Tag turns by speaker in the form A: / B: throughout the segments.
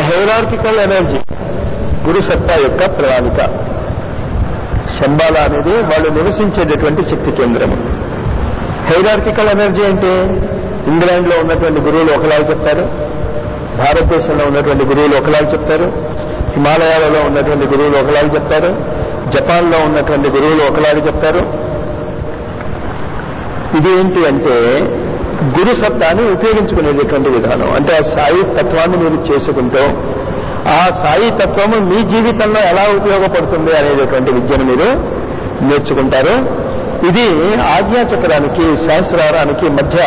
A: Hierarchical energy గురు సత్తా యొక్క ప్రణాళిక శంబాల అనేది వాళ్ళు నివసించేటటువంటి శక్తి కేంద్రము హైరార్కికల్ ఎనర్జీ అంటే ఇంగ్లాండ్ లో ఉన్నటువంటి గురువులు ఒకలాగా చెప్తారు భారతదేశంలో ఉన్నటువంటి గురువులు ఒకలాగా చెప్తారు హిమాలయాలలో ఉన్నటువంటి గురువులు ఒకలాగా చెప్తారు జపాన్ లో ఉన్నటువంటి గురువులు ఒకలాగా చెప్తారు ఇది ఏంటి అంటే గురు సత్తాన్ని ఉపయోగించుకునేటటువంటి విధానం అంటే ఆ సాయి తత్వాన్ని మీరు చేసుకుంటూ ఆ సాయి తత్వము మీ జీవితంలో ఎలా ఉపయోగపడుతుంది అనేటటువంటి విద్యను మీరు నేర్చుకుంటారు ఇది ఆజ్ఞాచక్రానికి సహస్రారానికి మధ్య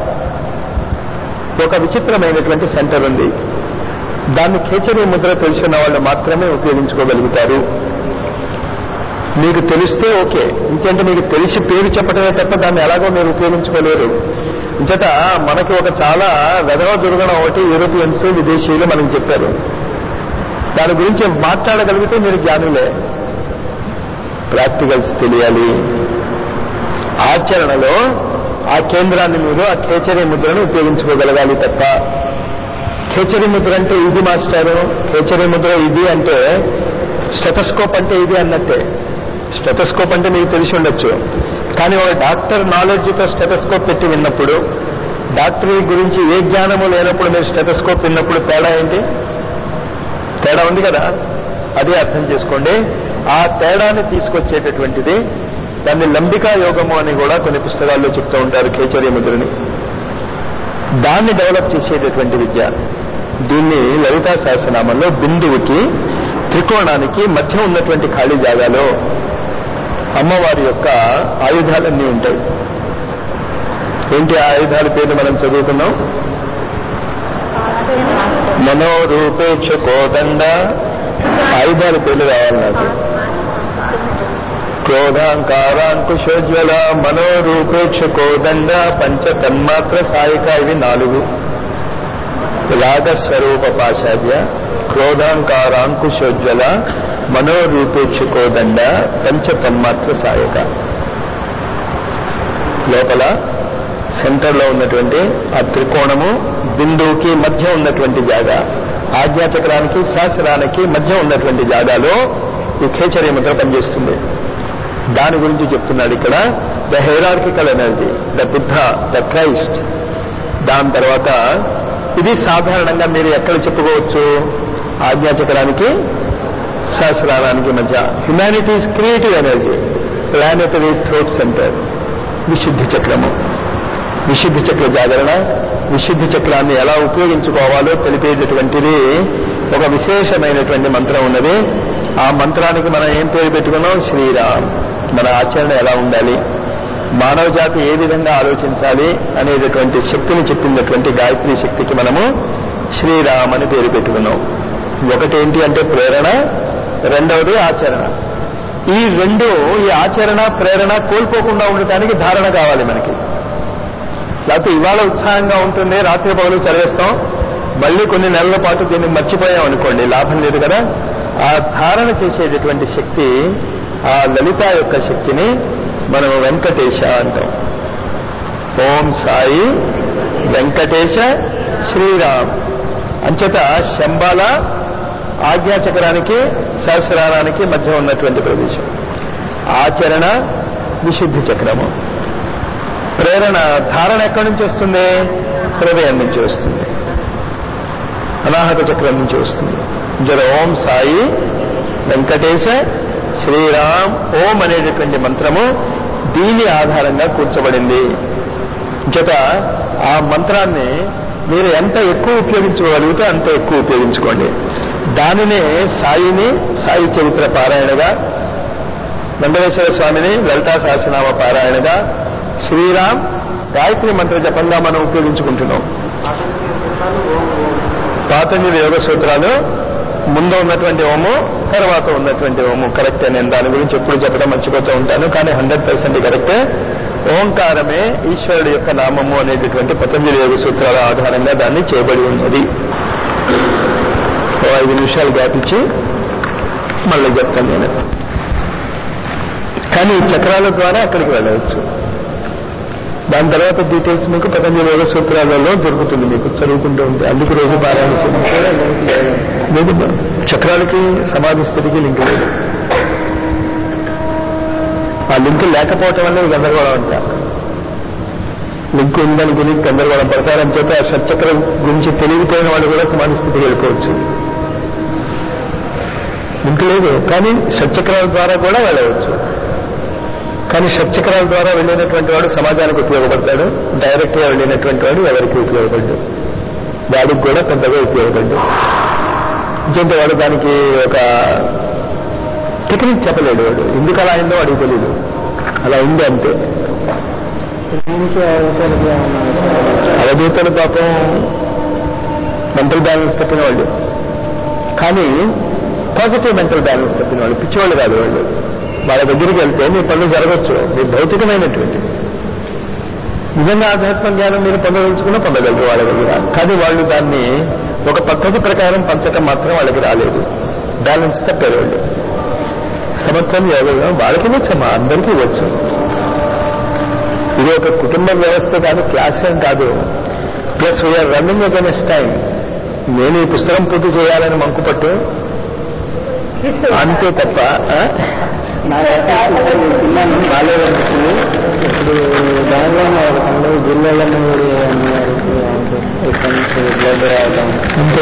A: ఒక విచిత్రమైనటువంటి సెంటర్ ఉంది దాన్ని ఖేచరీ ముద్ర తెలిసిన వాళ్ళు మాత్రమే ఉపయోగించుకోగలుగుతారు మీకు తెలిస్తే ఓకే ఇంకంటే మీకు తెలిసి పేరు చెప్పడమే తప్ప దాన్ని ఎలాగో మీరు ఉపయోగించుకోలేరు ఇంచట మనకి ఒక చాలా వెధవ దుర్గణం ఒకటి యూరోపియన్స్ విదేశీయులు మనకి చెప్పారు దాని గురించి మాట్లాడగలిగితే మీరు జ్ఞానులే ప్రాక్టికల్స్ తెలియాలి ఆచరణలో ఆ కేంద్రాన్ని మీరు ఆ ఖేచరీ ముద్రను ఉపయోగించుకోగలగాలి తప్ప ఖేచరీ ముద్ర అంటే ఇది మాస్టారు ఖేచరీ ముద్ర ఇది అంటే స్టెటస్కోప్ అంటే ఇది అన్నట్టే స్టెటస్కోప్ అంటే మీకు తెలిసి ఉండొచ్చు కానీ ఒక డాక్టర్ నాలెడ్జ్తో స్టెటస్కోప్ పెట్టి విన్నప్పుడు డాక్టర్ గురించి ఏ జ్ఞానము లేనప్పుడు మీరు స్టెటస్కోప్ విన్నప్పుడు తేడా ఏంటి తేడా ఉంది కదా అదే అర్థం చేసుకోండి ఆ తేడాన్ని తీసుకొచ్చేటటువంటిది దాన్ని లంబికా యోగము అని కూడా కొన్ని పుస్తకాల్లో చెప్తూ ఉంటారు కేచర్య ముద్రని దాన్ని డెవలప్ చేసేటటువంటి విద్య దీన్ని లలితా సహస్రనామంలో బిందువుకి త్రికోణానికి మధ్య ఉన్నటువంటి ఖాళీ జాగాలో అమ్మవారి యొక్క ఆయుధాలన్నీ ఉంటాయి ఏంటి ఆ ఆయుధాల పేర్లు మనం చదువుకున్నాం మనోరూపేక్ష కోదండ ఆయుధాల పేర్లు రావాలి నాకు క్రోధాంకారాంకుశోజ్వల మనోరూపేక్ష కోదండ పంచ తన్మాత్ర సాయిక ఇవి నాలుగు రాగస్వరూప పాశాద్య క్రోధాంకారాంకుశోజ్వల మనోరూపేక్ష కోదండ పంచ తన్మాత్ర సాయక లోపల సెంటర్లో ఉన్నటువంటి ఆ త్రికోణము బిందువుకి మధ్య ఉన్నటువంటి జాగా ఆజ్ఞాచక్రానికి శాస్త్రానికి మధ్య ఉన్నటువంటి జాగాలో ఈ ఖేచరీ ముద్ర పనిచేస్తుంది దాని గురించి చెప్తున్నాడు ఇక్కడ the hierarchical energy the Buddha the Christ దాని తర్వాత ఇది సాధారణంగా మీరు ఎక్కడ చెప్పుకోవచ్చు ఆజ్ఞాచక్రానికి సహస్రానికి మధ్య humanities creative energy planetary throat centre విశుద్ధి చక్రము విశుద్ధి చక్ర జాగరణ విశుద్ధి చక్రాన్ని ఎలా ఉపయోగించుకోవాలో తెలిపేటటువంటిది ఒక విశేషమైనటువంటి మంత్రం ఉన్నది ఆ మంత్రానికి మనం ఏం పేరు పెట్టుకున్నాం శ్రీరామ్ మన ఆచరణ ఎలా ఉండాలి మానవ జాతి ఏ విధంగా ఆలోచించాలి అనేటటువంటి శక్తిని చెప్పినటువంటి గాయత్రి శక్తికి మనము శ్రీరామ్ అని పేరు పెట్టుకున్నాం ఒకటి ఏంటి అంటే ప్రేరణ రెండవది ఆచరణ ఈ రెండు ఈ ఆచరణ ప్రేరణ కోల్పోకుండా ఉండటానికి ధారణ కావాలి మనకి లేకపోతే ఇవాళ ఉత్సాహంగా ఉంటుంది రాత్రి పగలు చదివేస్తాం మళ్ళీ కొన్ని నెలల పాటు దీన్ని మర్చిపోయాం అనుకోండి లాభం లేదు కదా ఆ ధారణ చేసేటటువంటి శక్తి ఆ లలిత యొక్క శక్తిని మనం వెంకటేశ అంటాం ఓం సాయి వెంకటేశ శ్రీరామ్ అంచేత శంబాల ఆజ్ఞాచక్రానికి సహస్రారానికి మధ్య ఉన్నటువంటి ప్రదేశం ఆచరణ విశుద్ధి చక్రము ప్రేరణ ధారణ ఎక్కడి నుంచి వస్తుంది హృదయం నుంచి వస్తుంది అనాహత చక్రం నుంచి వస్తుంది జర ఓం సాయి వెంకటేశ శ్రీరామ్ ఓం అనేటటువంటి మంత్రము దీని ఆధారంగా కూర్చబడింది జత ఆ మంత్రాన్ని మీరు ఎంత ఎక్కువ ఉపయోగించుకోగలిగితే అంత ఎక్కువ ఉపయోగించుకోండి దానినే సాయిని సాయి చరిత్ర పారాయణగా వెంకటేశ్వర స్వామిని లలితా సహస్రనామ పారాయణగా శ్రీరామ్ గాయత్రి మంత్ర జపంగా మనం ఉపయోగించుకుంటున్నాం పాతంజలి యోగ సూత్రాలు ముందు ఉన్నటువంటి ఓము తర్వాత ఉన్నటువంటి ఓము కరెక్టే నేను దాని గురించి ఎప్పుడు చెప్పడం మర్చిపోతూ ఉంటాను కానీ హండ్రెడ్ పర్సెంట్ కరెక్టే ఓంకారమే ఈశ్వరుడు యొక్క నామము అనేటటువంటి పతంజలి యోగ సూత్రాల ఆధారంగా దాన్ని చేయబడి ఉన్నది ఓ ఐదు నిమిషాలు గ్యాప్ ఇచ్చి మళ్ళీ చెప్తాను నేను కానీ ఈ చక్రాల ద్వారా అక్కడికి వెళ్ళవచ్చు దాని తర్వాత డీటెయిల్స్ మీకు పతంజలి యోగ సూత్రాలలో దొరుకుతుంది మీకు చదువుకుంటూ ఉంటే అందుకు రోజు పారాయణ చేయండి. లేదు చక్రాలకి సమాధి స్థితికి లింక్ లేదు ఆ లింక్ లేకపోవటం వల్ల ఈ గందరగోళం అంట లింక్ ఉందనుకుని గందరగోళం పడతారని చెప్పి ఆ షట్చక్రం గురించి తెలియకపోయిన వాళ్ళు కూడా సమాధి స్థితికి వెళ్ళిపోవచ్చు లింక్ లేదు కానీ షట్చక్రాల ద్వారా కూడా వెళ్ళవచ్చు కానీ షట్చక్రాల ద్వారా వెళ్ళినటువంటి వాడు సమాజానికి ఉపయోగపడతాడు డైరెక్ట్ గా వెళ్ళినటువంటి వాడు ఎవరికి ఉపయోగపడ్డు వాడికి కూడా పెద్దగా ఉపయోగపడ్డు ఇంకేంటి వాడు దానికి ఒక టెక్నిక్ చెప్పలేడు వాడు ఎందుకు అలా అయిందో వాడికి తెలియదు అలా అయింది అంతే
B: దీనికి అవతలకి ఏమన్నా
A: అవధూతలు పాపం మెంటల్ బ్యాలెన్స్ తప్పిన వాళ్ళు కానీ పాజిటివ్ మెంటల్ బ్యాలెన్స్ తప్పిన వాళ్ళు పిచ్చివాళ్ళు కాదు వాళ్ళు వాళ్ళ దగ్గరికి వెళ్తే మీ పనులు జరగచ్చు మీ భౌతికమైనటువంటి నిజంగా ఆధ్యాత్మ జ్ఞానం మీరు పొందదలుచుకున్నా పొందగలరు వాళ్ళ దగ్గర కానీ వాళ్ళు దాన్ని ఒక పద్ధతి ప్రకారం పంచటం మాత్రం వాళ్ళకి రాలేదు బ్యాలెన్స్ తప్పారు వాళ్ళు సమత్వం యోగం వాళ్ళకి వచ్చమ్మా అందరికీ వచ్చు ఇది ఒక కుటుంబ వ్యవస్థ కాదు క్లాస్ ఏం కాదు plus we are running against time నేను ఈ పుస్తకం పూర్తి చేయాలని మంకుపట్టు అంతే తప్ప ఆ?
B: నాకు తిన్నాను బాగాలేదు అనిపించింది ఇప్పుడు దానిలోనే ఒక తొంభై జిల్లాలను ఇక్కడి నుంచి బ్లడ్ రావడం
A: అంతే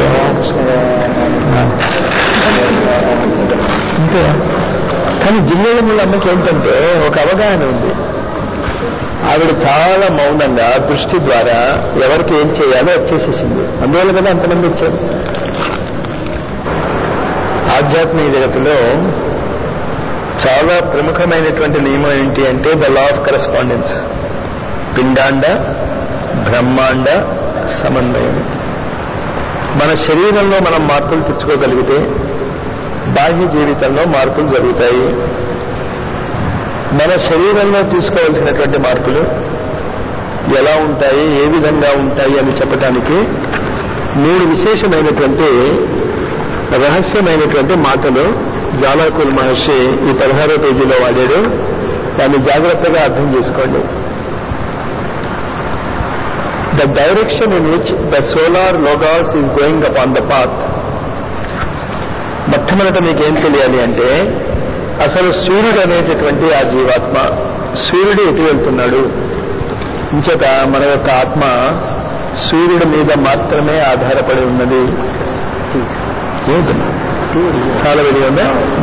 A: అంతే కానీ జిల్లాల ముళ్ళ అమ్మకి ఏంటంటే ఒక అవగాహన ఉంది ఆవిడ చాలా మౌనంగా దృష్టి ద్వారా ఎవరికి ఏం చేయాలో వచ్చేసేసింది అందువల్ల కదా అంతమంది వచ్చారు ఆధ్యాత్మిక జగత్తులో చాలా ప్రముఖమైనటువంటి నియమం ఏంటి అంటే ద లా ఆఫ్ కరస్పాండెన్స్ పిండాండ బ్రహ్మాండ సమన్వయం మన శరీరంలో మనం మార్పులు తెచ్చుకోగలిగితే బాహ్య జీవితంలో మార్పులు జరుగుతాయి మన శరీరంలో తీసుకోవాల్సినటువంటి మార్పులు ఎలా ఉంటాయి ఏ విధంగా ఉంటాయి అని చెప్పడానికి మూడు విశేషమైనటువంటి రహస్యమైనటువంటి మాటలు జాలాకుల్ మహర్షి ఈ పదహారో పేజీలో వాడాడు దాన్ని జాగ్రత్తగా అర్థం చేసుకోండి the direction in which the solar logos is going up on the path మొట్టమొదట మీకేం తెలియాలి అంటే అసలు సూర్యుడు అనేటటువంటి ఆ జీవాత్మ సూర్యుడు ఎటు వెళ్తున్నాడు ఇంచేత మన యొక్క ఆత్మ సూర్యుడి మీద మాత్రమే ఆధారపడి ఉన్నది ఏంటమ్మా? చాలా వెలి ఉందా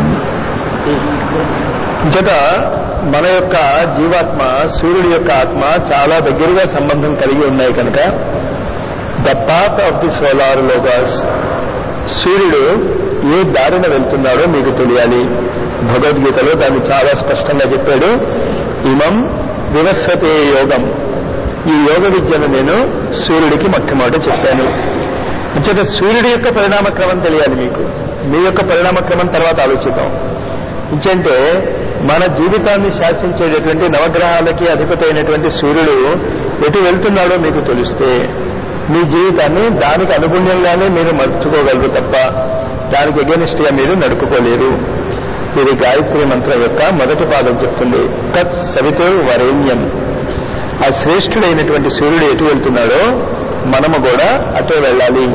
A: ఇంచేత మన యొక్క జీవాత్మ సూర్యుడి యొక్క ఆత్మ చాలా దగ్గరగా సంబంధం కలిగి ఉన్నాయి కనుక the path of the solar logos సూర్యుడు ఏ దారిన వెళ్తున్నాడో మీకు తెలియాలి భగవద్గీతలో దాన్ని చాలా స్పష్టంగా చెప్పాడు ఇమం వివస్వతే యోగం ఈ యోగ విద్యను నేను సూర్యుడికి మొట్టమొదట చెప్పాను అంచేత సూర్యుడి యొక్క పరిణామ క్రమం తెలియాలి మీకు మీ యొక్క పరిణామ క్రమం తర్వాత ఆలోచిద్దాం ఇంకంటే మన జీవితాన్ని శాసించేటటువంటి నవగ్రహాలకి అధిపతి అయినటువంటి సూర్యుడు ఎటు వెళ్తున్నాడో మీకు తెలిస్తే మీ జీవితాన్ని దానికి అనుగుణ్యంగానే మీరు మర్చుకోగలరు తప్ప దానికి ఎగెనిస్ట్ గా మీరు నడుపుకోలేరు ఇది గాయత్రి మంత్రం యొక్క మొదటి పాదం చెప్తుంది తత్ సవితో వరేణ్యం ఆ శ్రేష్ఠుడైనటువంటి సూర్యుడు ఎటు వెళ్తున్నాడో మనము కూడా అటే వెళ్ళాలి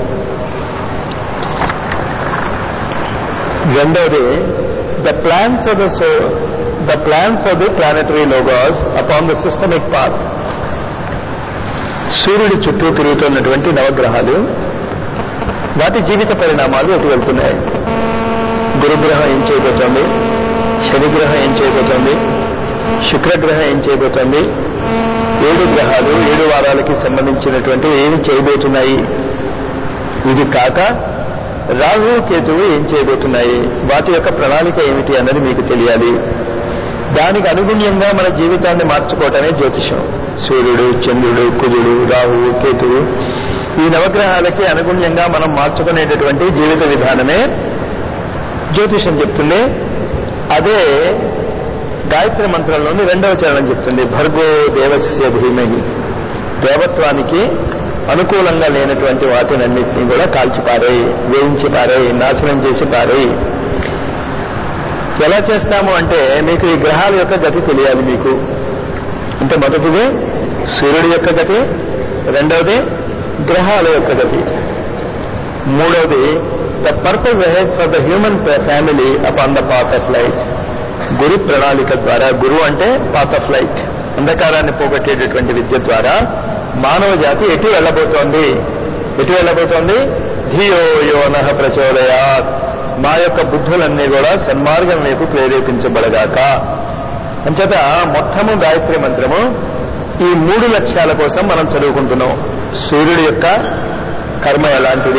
A: రెండవది the plans of the so the plans of the planetary logos upon the systemic path సూర్యుడి చుట్టూ తిరుగుతున్నటువంటి నవగ్రహాలు వాటి జీవిత పరిణామాలు ఎటు వెళ్తున్నాయి గురుగ్రహం ఏం చేయబోతోంది శనిగ్రహం ఏం చేయబోతోంది శుక్రగ్రహం ఏం చేయబోతోంది ఏడు గ్రహాలు ఏడు వారాలకి సంబంధించినటువంటి ఏమి చేయబోతున్నాయి ఇది కాక రాహు కేతువు ఏం చేయబోతున్నాయి వాటి యొక్క ప్రణాళిక ఏమిటి అన్నది మీకు తెలియాలి దానికి అనుగుణ్యంగా మన జీవితాన్ని మార్చుకోవటమే జ్యోతిషం సూర్యుడు చంద్రుడు కుజుడు రాహువు కేతువు ఈ నవగ్రహాలకి అనుగుణ్యంగా మనం మార్చుకునేటటువంటి జీవిత విధానమే జ్యోతిషం చెప్తుంది అదే గాయత్రి మంత్రంలోని రెండవ చరణం చెప్తుంది భర్గో దేవస్య ధీమహి దేవత్వానికి అనుకూలంగా లేనటువంటి వాటినన్నింటినీ కూడా కాల్చి పారేయి వేయించి పారేయి నాశనం చేసి పారేయి ఎలా చేస్తాము అంటే మీకు ఈ గ్రహాల యొక్క గతి తెలియాలి మీకు అంటే మొదటిది సూర్యుడి యొక్క గతి రెండవది గ్రహాల యొక్క గతి మూడవది the purpose ahead for the human family upon the path of life గురు ప్రణాళిక ద్వారా గురు అంటే పాత్ ఆఫ్ లైట్ అంధకారాన్ని పోగొట్టేటటువంటి విద్య ద్వారా మానవ జాతి ఎటు వెళ్ళబోతోంది ఎటు వెళ్ళబోతోంది ధియో యోన ప్రచోదయాత్ మా యొక్క బుద్ధులన్నీ కూడా సన్మార్గం వైపు ప్రేరేపించబడగాక అంచేత మొత్తము గాయత్రి మంత్రము ఈ మూడు లక్ష్యాల కోసం మనం చదువుకుంటున్నాం సూర్యుడి యొక్క కర్మ ఎలాంటిది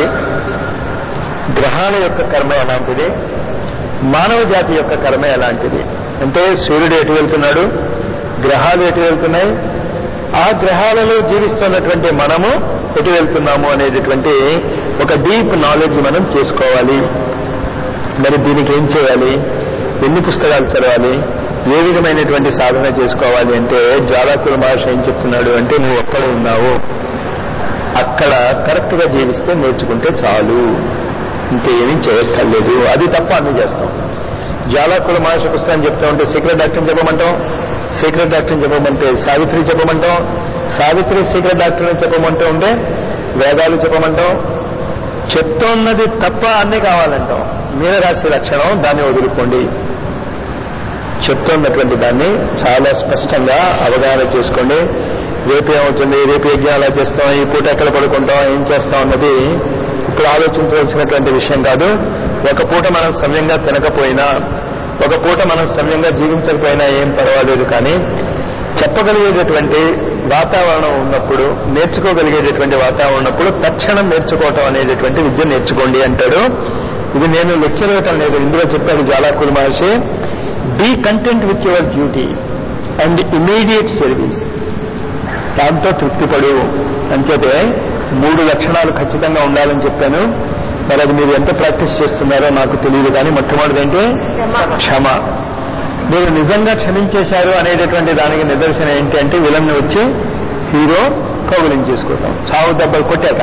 A: గ్రహాల యొక్క కర్మ ఎలాంటిది మానవ జాతి యొక్క కర్మ ఎలాంటిది అంటే సూర్యుడు ఎటు వెళ్తున్నాడు గ్రహాలు ఎటు వెళ్తున్నాయి ఆ గ్రహాలలో జీవిస్తున్నటువంటి మనము ఎటు వెళ్తున్నాము అనేటటువంటి ఒక డీప్ నాలెడ్జ్ మనం చేసుకోవాలి మరి దీనికి ఏం చేయాలి ఎన్ని పుస్తకాలు చదవాలి ఏ విధమైనటువంటి సాధన చేసుకోవాలి అంటే జ్వాలాకుల మహర్షి ఏం చెప్తున్నాడు అంటే నువ్వు ఎక్కడ ఉన్నావు అక్కడ కరెక్ట్ గా జీవిస్తే నేర్చుకుంటే చాలు ఇంకేమీ చేయక్కర్లేదు అది తప్ప అన్ని చేస్తాం జ్వాలాకుల మహర్షి పుస్తకం చెప్తా ఉంటే సీక్రెట్ డాక్టర్ని చెప్పమంటాం సీక్రెట్ డాక్టర్ని చెప్పమంటే సావిత్రి చెప్పమంటాం సావిత్రి సీక్రెట్ డాక్టర్ని చెప్పమంటూ ఉంటే వేదాలు చెప్పమంటాం చెప్తోన్నది తప్ప అన్నీ కావాలంటాం మీనరాశి లక్షణం దాన్ని వదులుకోండి చెప్తున్నటువంటి దాన్ని చాలా స్పష్టంగా అవగాహన చేసుకోండి రేపు ఏమవుతుంది రేపు యజ్ఞం ఎలా చేస్తాం ఈ పూట ఎక్కడ పడుకుంటాం ఏం చేస్తాం అన్నది ఇప్పుడు ఆలోచించవలసినటువంటి విషయం కాదు ఒక పూట మనం సమయంగా తినకపోయినా ఒక పూట మనం సమయంగా జీవించకపోయినా ఏం పర్వాలేదు కానీ చెప్పగలిగేటటువంటి వాతావరణం ఉన్నప్పుడు నేర్చుకోగలిగేటటువంటి వాతావరణం ఉన్నప్పుడు తక్షణం నేర్చుకోవటం అనేటటువంటి విద్య నేర్చుకోండి అంటాడు ఇది నేను లెక్చర్ ఇవ్వటం లేదు ఇందులో చెప్పాడు జ్వాలాకుల మహర్షి be content with your duty and immediate service దాంతో తృప్తిపడు అంచేతే మూడు లక్షణాలు ఖచ్చితంగా ఉండాలని చెప్పాను మరి అది మీరు ఎంత ప్రాక్టీస్ చేస్తున్నారో నాకు తెలియదు కానీ మొట్టమొదటి ఏంటి క్షమ మీరు నిజంగా క్షమించేశారు అనేటటువంటి దానికి నిదర్శనం ఏంటి అంటే విలన్ వచ్చి హీరో కౌగులించేసుకోవటం చావు దెబ్బలు కొట్టాక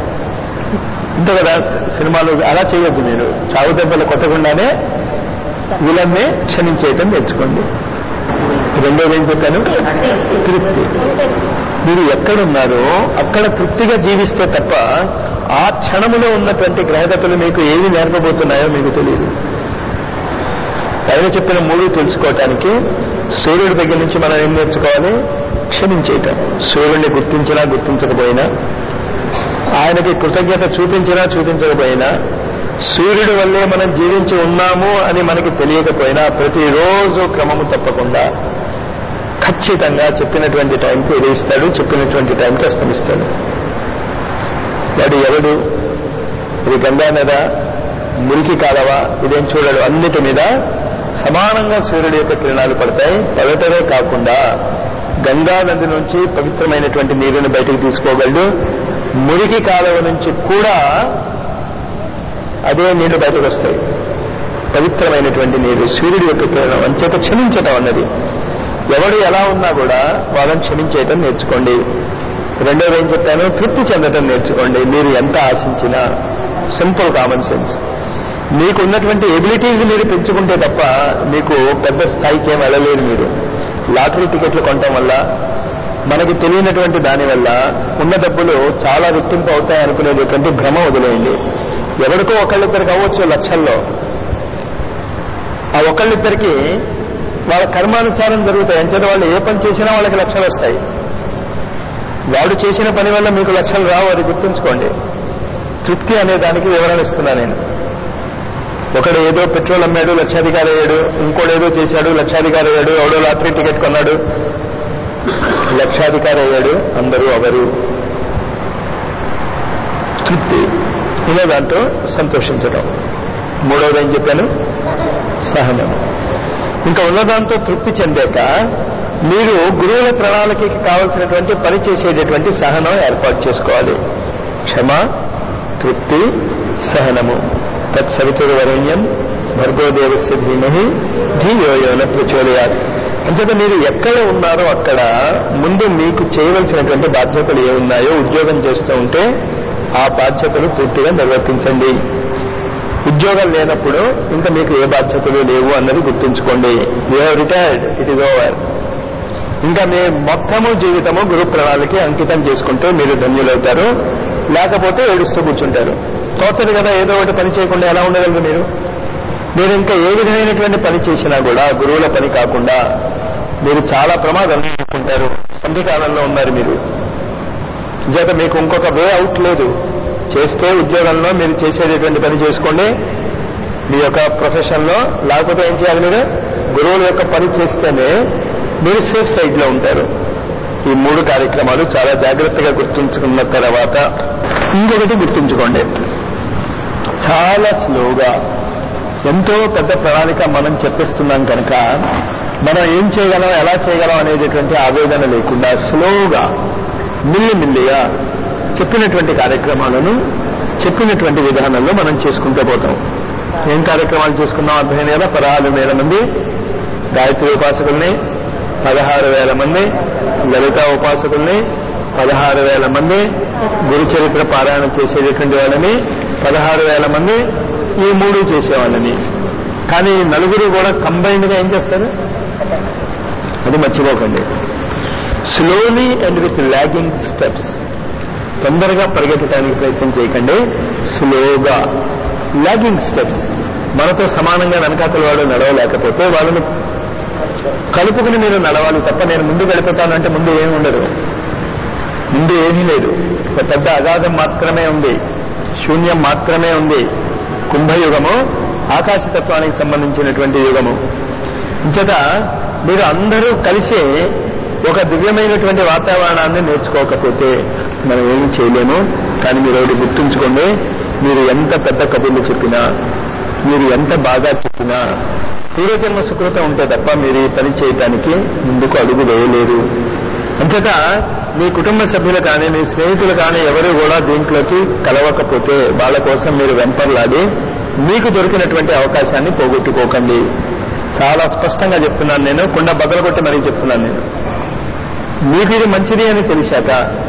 A: ఇంత కదా సినిమాలు అలా చేయొద్దు మీరు చావు దెబ్బలు కొట్టకుండానే విలన్ని క్షమించేయటం నేర్చుకోండి రెండోది ఏం చెప్పాను తృప్తి మీరు ఎక్కడున్నారో అక్కడ తృప్తిగా జీవిస్తే తప్ప ఆ క్షణములో ఉన్నటువంటి గ్రహగతులు మీకు ఏవి నేర్పబోతున్నాయో మీకు తెలియదు పైన చెప్పిన మూడు తెలుసుకోవటానికి సూర్యుడి దగ్గర నుంచి మనం ఏం నేర్చుకోవాలి క్షమించేయటం సూర్యుడిని గుర్తించినా గుర్తించకపోయినా ఆయనకి కృతజ్ఞత చూపించినా చూపించకపోయినా సూర్యుడి వల్లే మనం జీవించి ఉన్నాము అని మనకి తెలియకపోయినా ప్రతిరోజు క్రమము తప్పకుండా ఖచ్చితంగా చెప్పినటువంటి టైంకి ఉదయిస్తాడు చెప్పినటువంటి టైంకి అస్తమిస్తాడు వాడు ఎవడు ఇది గంగా నద మురికి కాలవ ఇదేం చూడడు అన్నిటి మీద సమానంగా సూర్యుడి యొక్క కిరణాలు పడతాయి పడటమే కాకుండా గంగా నది నుంచి పవిత్రమైనటువంటి నీరుని బయటకు తీసుకోగలడు మురికి కాలువ నుంచి కూడా అదే నీళ్లు బయటకు వస్తాయి పవిత్రమైనటువంటి నీరు సూర్యుడి యొక్క కిరణం అంచేత క్షమించటం అన్నది ఎవడు ఎలా ఉన్నా కూడా వాళ్ళని క్షమించేయటం నేర్చుకోండి రెండోది ఏం చెప్పాను తృప్తి చెందటం నేర్చుకోండి మీరు ఎంత ఆశించినా సింపుల్ కామన్ సెన్స్ మీకు ఉన్నటువంటి ఎబిలిటీస్ మీరు పెంచుకుంటే తప్ప మీకు పెద్ద స్థాయికి ఏం వెళ్ళలేరు మీరు లాటరీ టికెట్లు కొనటం వల్ల మనకి తెలియనటువంటి దానివల్ల ఉన్న డబ్బులు చాలా రెట్టింపు అవుతాయి అనుకునేటటువంటి భ్రమ వదిలేయండి ఎవరికో ఒకళ్ళిద్దరికి అవ్వచ్చు లక్షల్లో ఆ ఒకళ్ళిద్దరికి వాళ్ళ కర్మానుసారం జరుగుతాయి అంచేత వాళ్ళు ఏ పని చేసినా వాళ్ళకి లక్షలు వస్తాయి వాడు చేసిన పని వల్ల మీకు లక్షలు రావు అది గుర్తుంచుకోండి తృప్తి అనే దానికి వివరణ ఇస్తున్నా నేను ఒకడు ఏదో పెట్రోల్ అమ్మాడు లక్షాధికారి అయ్యాడు ఇంకోడు ఏదో చేశాడు లక్షాధికారి అయ్యాడు ఎవడో లాటరీ టికెట్ కొన్నాడు లక్షాధికారి అయ్యాడు అందరూ అవరు తృప్తి ఇలా దాంట్లో సంతోషించడం మూడవది ఏం చెప్పాను సహనం ఇంకా ఉన్నదాంతో తృప్తి చెందాక మీరు గురువుల ప్రణాళికకి కావలసినటువంటి పని చేసేటటువంటి సహనం ఏర్పాటు చేసుకోవాలి క్షమ తృప్తి సహనము తత్సవితుర్వరణ్యం భర్గోదేవస్య ధీమహి ధీయోయోన ప్రచోదయాత్ అంచేత మీరు ఎక్కడ ఉన్నారో అక్కడ ముందు మీకు చేయవలసినటువంటి బాధ్యతలు ఏమున్నాయో ఉద్యోగం చేస్తూ ఉంటే ఆ బాధ్యతలు పూర్తిగా నిర్వర్తించండి ఉద్యోగం లేనప్పుడు ఇంకా మీకు ఏ బాధ్యతలు లేవు అన్నది గుర్తుంచుకోండి you have retired it is over ఇంకా మీ మొత్తము జీవితము గురు ప్రణాళికి అంకితం చేసుకుంటే మీరు ధన్యులవుతారు లేకపోతే ఏడుస్తూ కూర్చుంటారు తోచదు కదా ఏదో ఒకటి పని చేయకుండా ఎలా ఉండగలరు మీరు మీరు ఇంకా ఏ విధమైనటువంటి పని చేసినా కూడా గురువుల పని కాకుండా మీరు చాలా ప్రమాదాలు ఎదుర్కొంటారు సంధికాలంలో ఉన్నారు మీరు చేత మీకు ఇంకొక వే అవుట్ లేదు చేస్తే ఉద్యోగంలో మీరు చేసేటటువంటి పని చేసుకోండి మీ యొక్క ప్రొఫెషన్లో లేకపోతే ఏం చేయాలి మీరు గురువుల యొక్క పని చేస్తేనే మీరు సేఫ్ సైడ్ లో ఉంటారు ఈ మూడు కార్యక్రమాలు చాలా జాగ్రత్తగా గుర్తుంచుకున్న తర్వాత ఇంకొకటి గుర్తుంచుకోండి చాలా స్లోగా ఎంతో పెద్ద ప్రణాళిక మనం చెప్పిస్తున్నాం కనుక మనం ఏం చేయగలం ఎలా చేయగలం అనేటటువంటి ఆవేదన లేకుండా స్లోగా మిల్లి మిల్లిగా చెప్పినటువంటి కార్యక్రమాలను చెప్పినటువంటి విధానంలో మనం చేసుకుంటూ పోతాం ఏం కార్యక్రమాలు చేసుకున్నాం అర్థమైన కదా పదహారు వేల మంది గాయత్రి ఉపాసకుల్ని పదహారు వేల మంది లలిత ఉపాసకుల్ని పదహారు వేల మంది గురు చరిత్ర పారాయణ చేసేటటువంటి వాళ్ళని పదహారు వేల మంది ఈ మూడు చేసేవాళ్ళని కానీ ఈ నలుగురు కూడా కంబైన్డ్ గా ఏం చేస్తారు అది మర్చిపోకండి slowly and with lagging steps తొందరగా పరిగెత్తడానికి ప్రయత్నం చేయకండి స్లోగా లాగింగ్ స్టెప్స్ మనతో సమానంగా వెనకాతల వాడు నడవలేకపోతే వాళ్ళని కలుపుకుని మీరు నడవాలి తప్ప నేను ముందు వెళ్ళిపోతాను అంటే ముందు ఏమి ఉండదు ముందు ఏమీ లేదు ఒక పెద్ద అగాధం మాత్రమే ఉంది శూన్యం మాత్రమే ఉంది కుంభయుగము ఆకాశతత్వానికి సంబంధించినటువంటి యుగము ఇంచేత మీరు అందరూ కలిసి ఒక దివ్యమైనటువంటి వాతావరణాన్ని నేర్చుకోకపోతే మనం ఏమి చేయలేము కానీ మీరు ఒకటి గుర్తుంచుకోండి మీరు ఎంత పెద్ద కబుర్లు చెప్పినా మీరు ఎంత బాగా చెప్పినా పూర్వజన్మ సుకృతం ఉంటే తప్ప మీరు ఈ పని చేయటానికి ముందుకు అడుగు వేయలేరు అంతేత మీ కుటుంబ సభ్యులు కానీ మీ స్నేహితులు కానీ ఎవరు కూడా దీంట్లోకి కలవకపోతే వాళ్ళ కోసం మీరు వెంపర్లాడి మీకు దొరికినటువంటి అవకాశాన్ని పోగొట్టుకోకండి చాలా స్పష్టంగా చెప్తున్నాను నేను కుండ బద్దలు కొట్టి మరీ చెప్తున్నాను నేను మీకు ఇది మంచిది అని తెలిసాక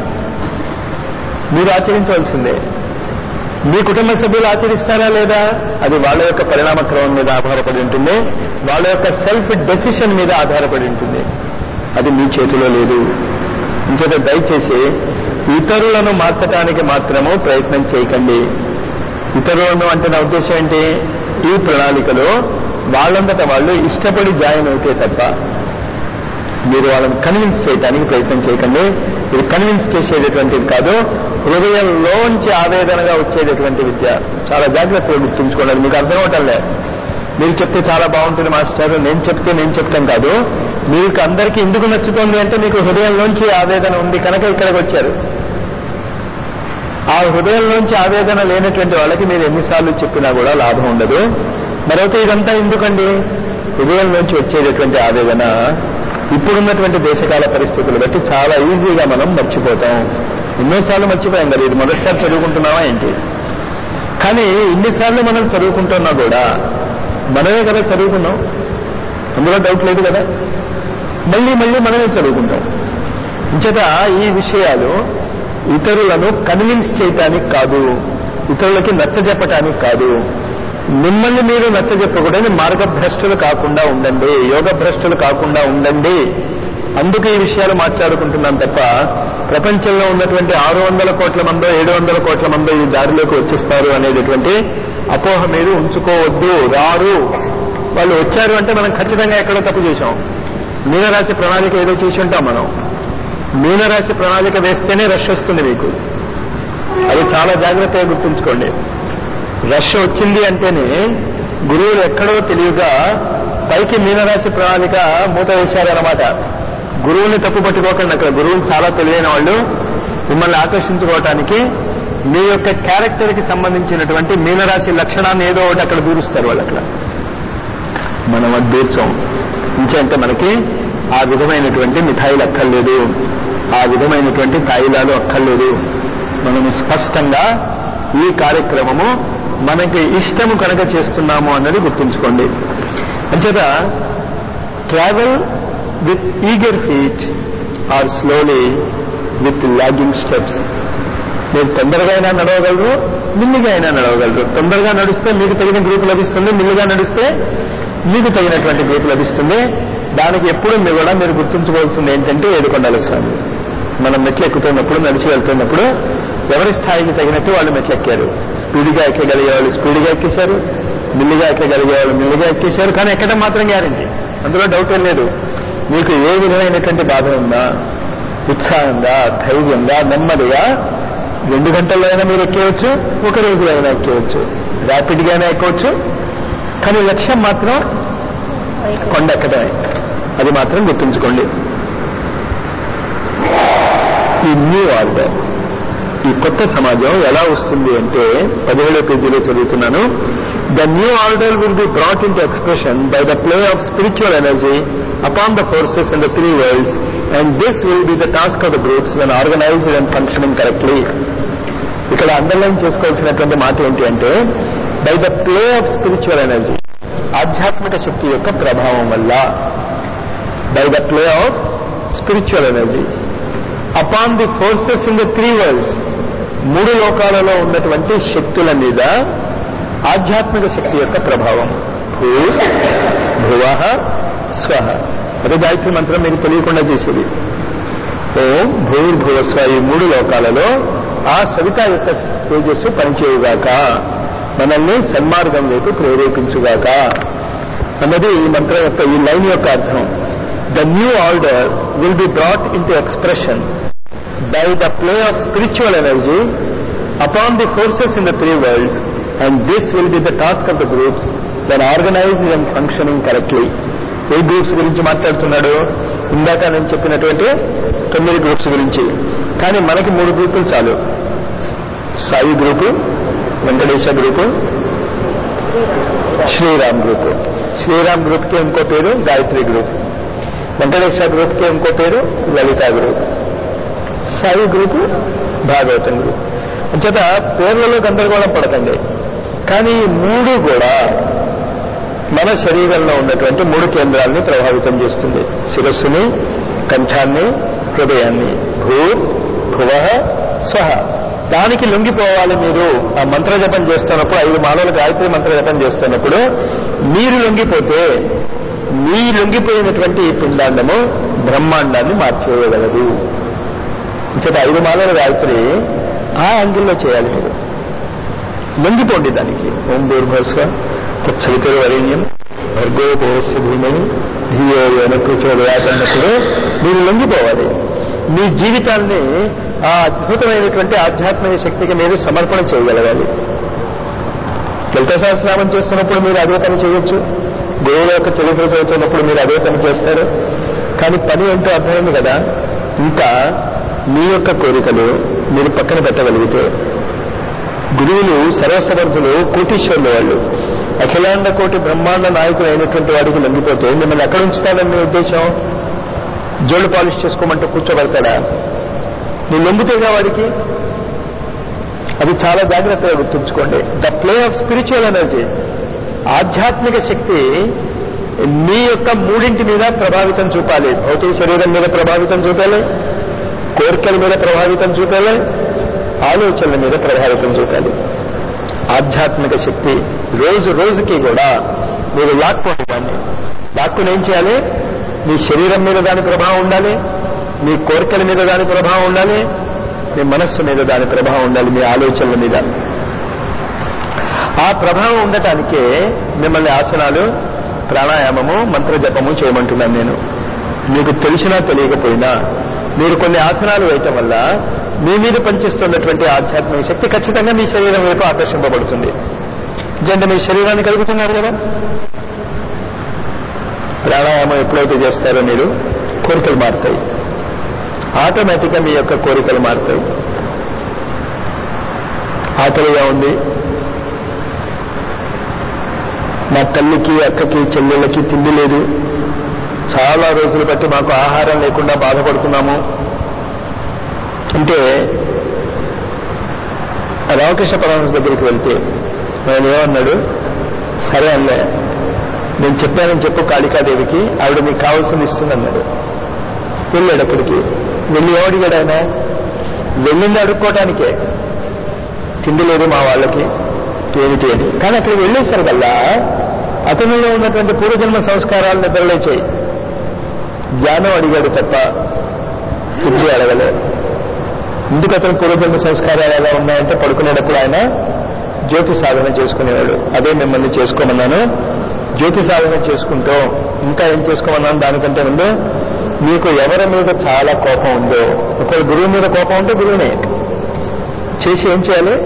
A: మీరు ఆచరించవలసిందే మీ కుటుంబ సభ్యులు ఆచరిస్తారా లేదా అది వాళ్ళ యొక్క పరిణామ క్రమం మీద ఆధారపడి ఉంటుంది వాళ్ళ యొక్క సెల్ఫ్ డెసిషన్ మీద ఆధారపడి ఉంటుంది అది మీ చేతిలో లేదు ఇంచేత దయచేసి ఇతరులను మార్చడానికి మాత్రము ప్రయత్నం చేయకండి ఇతరులను అంటే నా ఉద్దేశం ఏంటి ఈ ప్రణాళికలో వాళ్ళంతట వాళ్ళు ఇష్టపడి జాయిన్ అవుతే తప్ప మీరు వాళ్ళని కన్విన్స్ చేయడానికి ప్రయత్నం చేయకండి ఇది కన్విన్స్ చేసేటటువంటిది కాదు హృదయంలోంచి ఆవేదనగా వచ్చేటటువంటి విద్య చాలా జాగ్రత్తగా గుర్తుంచుకోండి అది మీకు అర్థం అవటంలే మీరు చెప్తే చాలా బాగుంటుంది మాస్టర్ నేను చెప్తే నేను చెప్తాం కాదు మీకు అందరికీ ఎందుకు నచ్చుతోంది అంటే మీకు హృదయంలోంచి ఆవేదన ఉంది కనుక ఇక్కడికి వచ్చారు ఆ హృదయంలోంచి ఆవేదన లేనటువంటి వాళ్ళకి మీరు ఎన్నిసార్లు చెప్పినా కూడా లాభం ఉండదు మరొకటి ఇదంతా ఎందుకండి హృదయంలోంచి వచ్చేటటువంటి ఆవేదన ఇప్పుడున్నటువంటి దేశకాల పరిస్థితులు బట్టి చాలా ఈజీగా మనం మర్చిపోతాం ఎన్నోసార్లు మర్చిపోయాం కదా ఇది మొదటిసారి చదువుకుంటున్నావా ఏంటి కానీ ఇన్నిసార్లు మనం చదువుకుంటున్నా కూడా మనమే కదా చదువుకున్నాం అందులో డౌట్ లేదు కదా మళ్ళీ మళ్ళీ మనమే చదువుకుంటాం ఇంచేత ఈ విషయాలు ఇతరులను కన్విన్స్ చేయటానికి కాదు ఇతరులకి నచ్చజెప్పటానికి కాదు మిమ్మల్ని మీరు నచ్చజెప్పకూడని మార్గభ్రష్టులు కాకుండా ఉండండి యోగ భ్రష్టులు కాకుండా ఉండండి అందుకు ఈ విషయాలు మాట్లాడుకుంటున్నాం తప్ప ప్రపంచంలో ఉన్నటువంటి ఆరు వందల కోట్ల మందో ఏడు వందల కోట్ల మందో ఈ దారిలోకి వచ్చేస్తారు అనేటటువంటి అపోహ మీరు ఉంచుకోవద్దు రారు వాళ్ళు వచ్చారు అంటే మనం ఖచ్చితంగా ఎక్కడో తప్పు చేశాం మీనరాశి ప్రణాళిక ఏదో చేసి ఉంటాం మనం మీనరాశి ప్రణాళిక వేస్తేనే రష్ వస్తుంది మీకు అది చాలా జాగ్రత్తగా గుర్తుంచుకోండి రష్ వచ్చింది అంటేనే గురువులు ఎక్కడో తెలియగా పైకి మీనరాశి ప్రణాళిక మూత వేశారన్నమాట గురువుని తప్పు పట్టుకోకండి అక్కడ గురువులు చాలా తెలివైన వాళ్ళు మిమ్మల్ని ఆకర్షించుకోవటానికి మీ యొక్క క్యారెక్టర్ కి సంబంధించినటువంటి మీనరాశి లక్షణాన్ని ఏదో ఒకటి అక్కడ దూరుస్తారు వాళ్ళు అక్కడ మనం అది దూర్చాం ఇంకంటే మనకి ఆ విధమైనటువంటి మిఠాయిలు అక్కర్లేదు ఆ విధమైనటువంటి తాయిలాలు అక్కర్లేదు మనము స్పష్టంగా ఈ కార్యక్రమము మనకి ఇష్టము కనుక చేస్తున్నాము అన్నది గుర్తుంచుకోండి అంచేత travel with eager feet or slowly with lagging steps మీరు తొందరగా అయినా నడవగలరు మిల్లిగా అయినా నడవగలరు తొందరగా నడిస్తే మీకు తగిన గ్రూప్ లభిస్తుంది మిల్లిగా నడిస్తే మీకు తగినటువంటి గ్రూప్ లభిస్తుంది దానికి ఎప్పుడు మీరు కూడా మీరు గుర్తుంచుకోవాల్సింది ఏంటంటే ఏడుకొండల స్వామి మనం మెట్లు ఎక్కుతున్నప్పుడు నడిచి వెళ్తున్నప్పుడు ఎవరి స్థాయికి తగినట్టు వాళ్ళు మెట్లెక్కారు స్పీడ్గా ఎక్కగలిగే వాళ్ళు స్పీడ్గా ఎక్కేశారు మిల్లిగా ఎక్కగలిగే వాళ్ళు మిల్లిగా ఎక్కేశారు కానీ ఎక్కడం మాత్రం గ్యారంటీ అందులో డౌట్ ఏం లేదు మీకు ఏ విధమైనటువంటి బాధ ఉందా ఉత్సాహంగా ధైర్యంగా నెమ్మదిగా రెండు గంటల్లో అయినా మీరు ఎక్కేయచ్చు ఒక రోజులో అయినా ఎక్కేయచ్చు ర్యాపిడ్గా అయినా ఎక్కవచ్చు కానీ లక్ష్యం మాత్రం కొండ ఎక్కడమే అది మాత్రం గుర్తుంచుకోండి ఈ న్యూ ఆర్డర్ ఈ కొత్త సమాజం ఎలా వస్తుంది అంటే పదిహేడో పేజీలో చదువుతున్నాను the new order will be brought into expression by the play of spiritual energy upon the forces in the three worlds and this will be the task of the groups when organised and functioning correctly ఇక్కడ underline చేసుకోవాల్సినటువంటి మాట ఏంటి అంటే by the play of spiritual energy ఆధ్యాత్మిక శక్తి యొక్క ప్రభావం వల్ల by the play of spiritual energy upon the forces in the three world's మూడు లోకాలలో ఉన్నటువంటి శక్తుల మీద ఆధ్యాత్మిక శక్తి యొక్క ప్రభావం భూ భువ స్వహ అదే గాయత్రి మంత్రం మీకు తెలియకుండా చేసేది ఓం భూర్భువస్వ ఈ మూడు లోకాలలో ఆ సవిత యొక్క తేజస్సు పనిచేయుగాక మనల్ని సన్మార్గం వైపు ప్రేరేపించుగాక అన్నది ఈ మంత్రం యొక్క ఈ లైన్ యొక్క అర్థం the new order will be brought into expression by the play of spiritual energy upon the forces in the three worlds and this will be the task of the groups then organised and functioning correctly ఏ groups గురించి మాట్లాడుతున్నాడు ఇందాక నేను చెప్పినటువంటి తొమ్మిది groups గురించి కానీ మనకి మూడు గ్రూపులు చాలు Sai group Venkatesha group Sriram group Sriram గ్రూప్కి ఇంకో పేరు గాయత్రి గ్రూప్ వెంకటేశ్వర గ్రూప్కి ఇంకో పేరు Lalitha group Sai group Bhagavatam group అంచేత పేర్లలో గందరగోళం పడకండి కానీ ఈ మూడు కూడా మన శరీరంలో ఉన్నటువంటి మూడు కేంద్రాలని ప్రభావితం చేస్తుంది శిరస్సుని కంఠాన్ని హృదయాన్ని భూ భువ స్వహ దానికి లొంగిపోవాలి మీరు ఆ మంత్ర జపం చేస్తున్నప్పుడు ఐదు మానవుల గాయత్రి మంత్ర జపం చేస్తున్నప్పుడు మీరు లొంగిపోతే మీ లొంగిపోయినటువంటి ఈ పిండాండము బ్రహ్మాండాన్ని మార్చివేయగలదు ఇంకటి ఐదు మానవుల గాయత్రి ఆ యాంగిల్లో చేయాలి మీరు లొంగిపోండి దానికి ఓం దూర్భస్వ తత్సవితురు వరేణ్యం భర్గో భోస్య భూమిని ధియో ప్రచోదయాసన్నప్పుడు మీరు లొంగిపోవాలి మీ జీవితాన్ని ఆ అద్భుతమైనటువంటి ఆధ్యాత్మిక శక్తికి మీరు సమర్పణ చేయగలగాలి లలిత సహస్రనామం చేస్తున్నప్పుడు మీరు అదే పని చేయొచ్చు గురువుల యొక్క చరిత్ర చదువుతున్నప్పుడు మీరు అదే పని చేస్తారు కానీ పని ఏంటో అర్థమైంది కదా ఇంకా మీ యొక్క కోరికలు మీరు పక్కన పెట్టగలిగితే గురువులు సర్వసమర్థులు కోటీశ్వరులు వాళ్ళు అఖిలాండ కోటి బ్రహ్మాండ నాయకులు అయినటువంటి వాడికి లొంగిపోతే మిమ్మల్ని ఎక్కడ ఉంచుతాడని మీ ఉద్దేశం జోళ్ళు పాలిష్ చేసుకోమంటే కూర్చోబెడతాడా నువ్వు లొంగితేగా వాడికి అది చాలా జాగ్రత్తగా గుర్తుంచుకోండి the play of spiritual energy ఆధ్యాత్మిక శక్తి మీ యొక్క మూడింటి మీద ప్రభావితం చూపాలి భౌతిక శరీరం మీద ప్రభావితం చూపాలి కోరికల మీద ప్రభావితం చూపాలి ఆలోచనల మీద ప్రభావితం చూపాలి ఆధ్యాత్మిక శక్తి రోజు రోజుకి కూడా మీరు లాక్కోండి దాన్ని లాక్కుని ఏం చేయాలి మీ శరీరం మీద దాని ప్రభావం ఉండాలి మీ కోరికల మీద దాని ప్రభావం ఉండాలి మీ మనస్సు మీద దాని ప్రభావం ఉండాలి మీ ఆలోచనల మీద ఆ ప్రభావం ఉండటానికే మిమ్మల్ని ఆసనాలు ప్రాణాయామము మంత్రజపము చేయమంటున్నాను నేను మీకు తెలిసినా తెలియకపోయినా మీరు కొన్ని ఆసనాలు వేయటం వల్ల మీ మీద పనిచేస్తున్నటువంటి ఆధ్యాత్మిక శక్తి ఖచ్చితంగా మీ శరీరం వైపు ఆకర్షింపబడుతుంది అంటే మీ శరీరాన్ని కలుగుతున్నారు కదా ప్రాణాయామం ఎప్పుడైతే చేస్తారో మీరు కోరికలు మారుతాయి ఆటోమేటిక్గా మీ యొక్క కోరికలు మారుతాయి ఆకలిగా ఉంది మా తల్లికి అక్కకి చెల్లెళ్ళకి తిండి లేదు చాలా రోజులు బట్టి మాకు ఆహారం లేకుండా బాధపడుతున్నాము అంటే రామకృష్ణ పరమహంస దగ్గరికి వెళ్తే ఆయన ఏమన్నాడు సరే అన్నయ్య నేను చెప్పానని చెప్పు కాళికాదేవికి ఆవిడ మీకు కావాల్సింది ఇస్తుందన్నాడు వెళ్ళాడు అక్కడికి వెళ్ళి ఏమడిగాడు ఆయన వెళ్ళింది అడుక్కోవటానికే తిండి లేదు మా వాళ్ళకి ఏమిటి అని కానీ అక్కడికి వెళ్ళేసరికల్లా అతనిలో ఉన్నటువంటి పూర్వజన్మ సంస్కారాలు నిద్రలేచాయి జ్ఞానం అడిగాడు తప్ప విద్య అడగలే ఎందుకు అతను పూర్వజన్మ సంస్కారాలు ఎలా ఉన్నాయంటే పడుకునేటప్పుడు ఆయన జ్యోతి సాధన చేసుకునేవాడు అదే మిమ్మల్ని చేసుకోమన్నాను జ్యోతి సాధన చేసుకుంటూ ఇంకా ఏం చేసుకోమన్నాను దానికంటే ముందు మీకు ఎవరి మీద చాలా కోపం ఉందో ఒకవేళ గురువు మీద కోపం ఉంటే గురువునే చేసి ఏం చేయాలి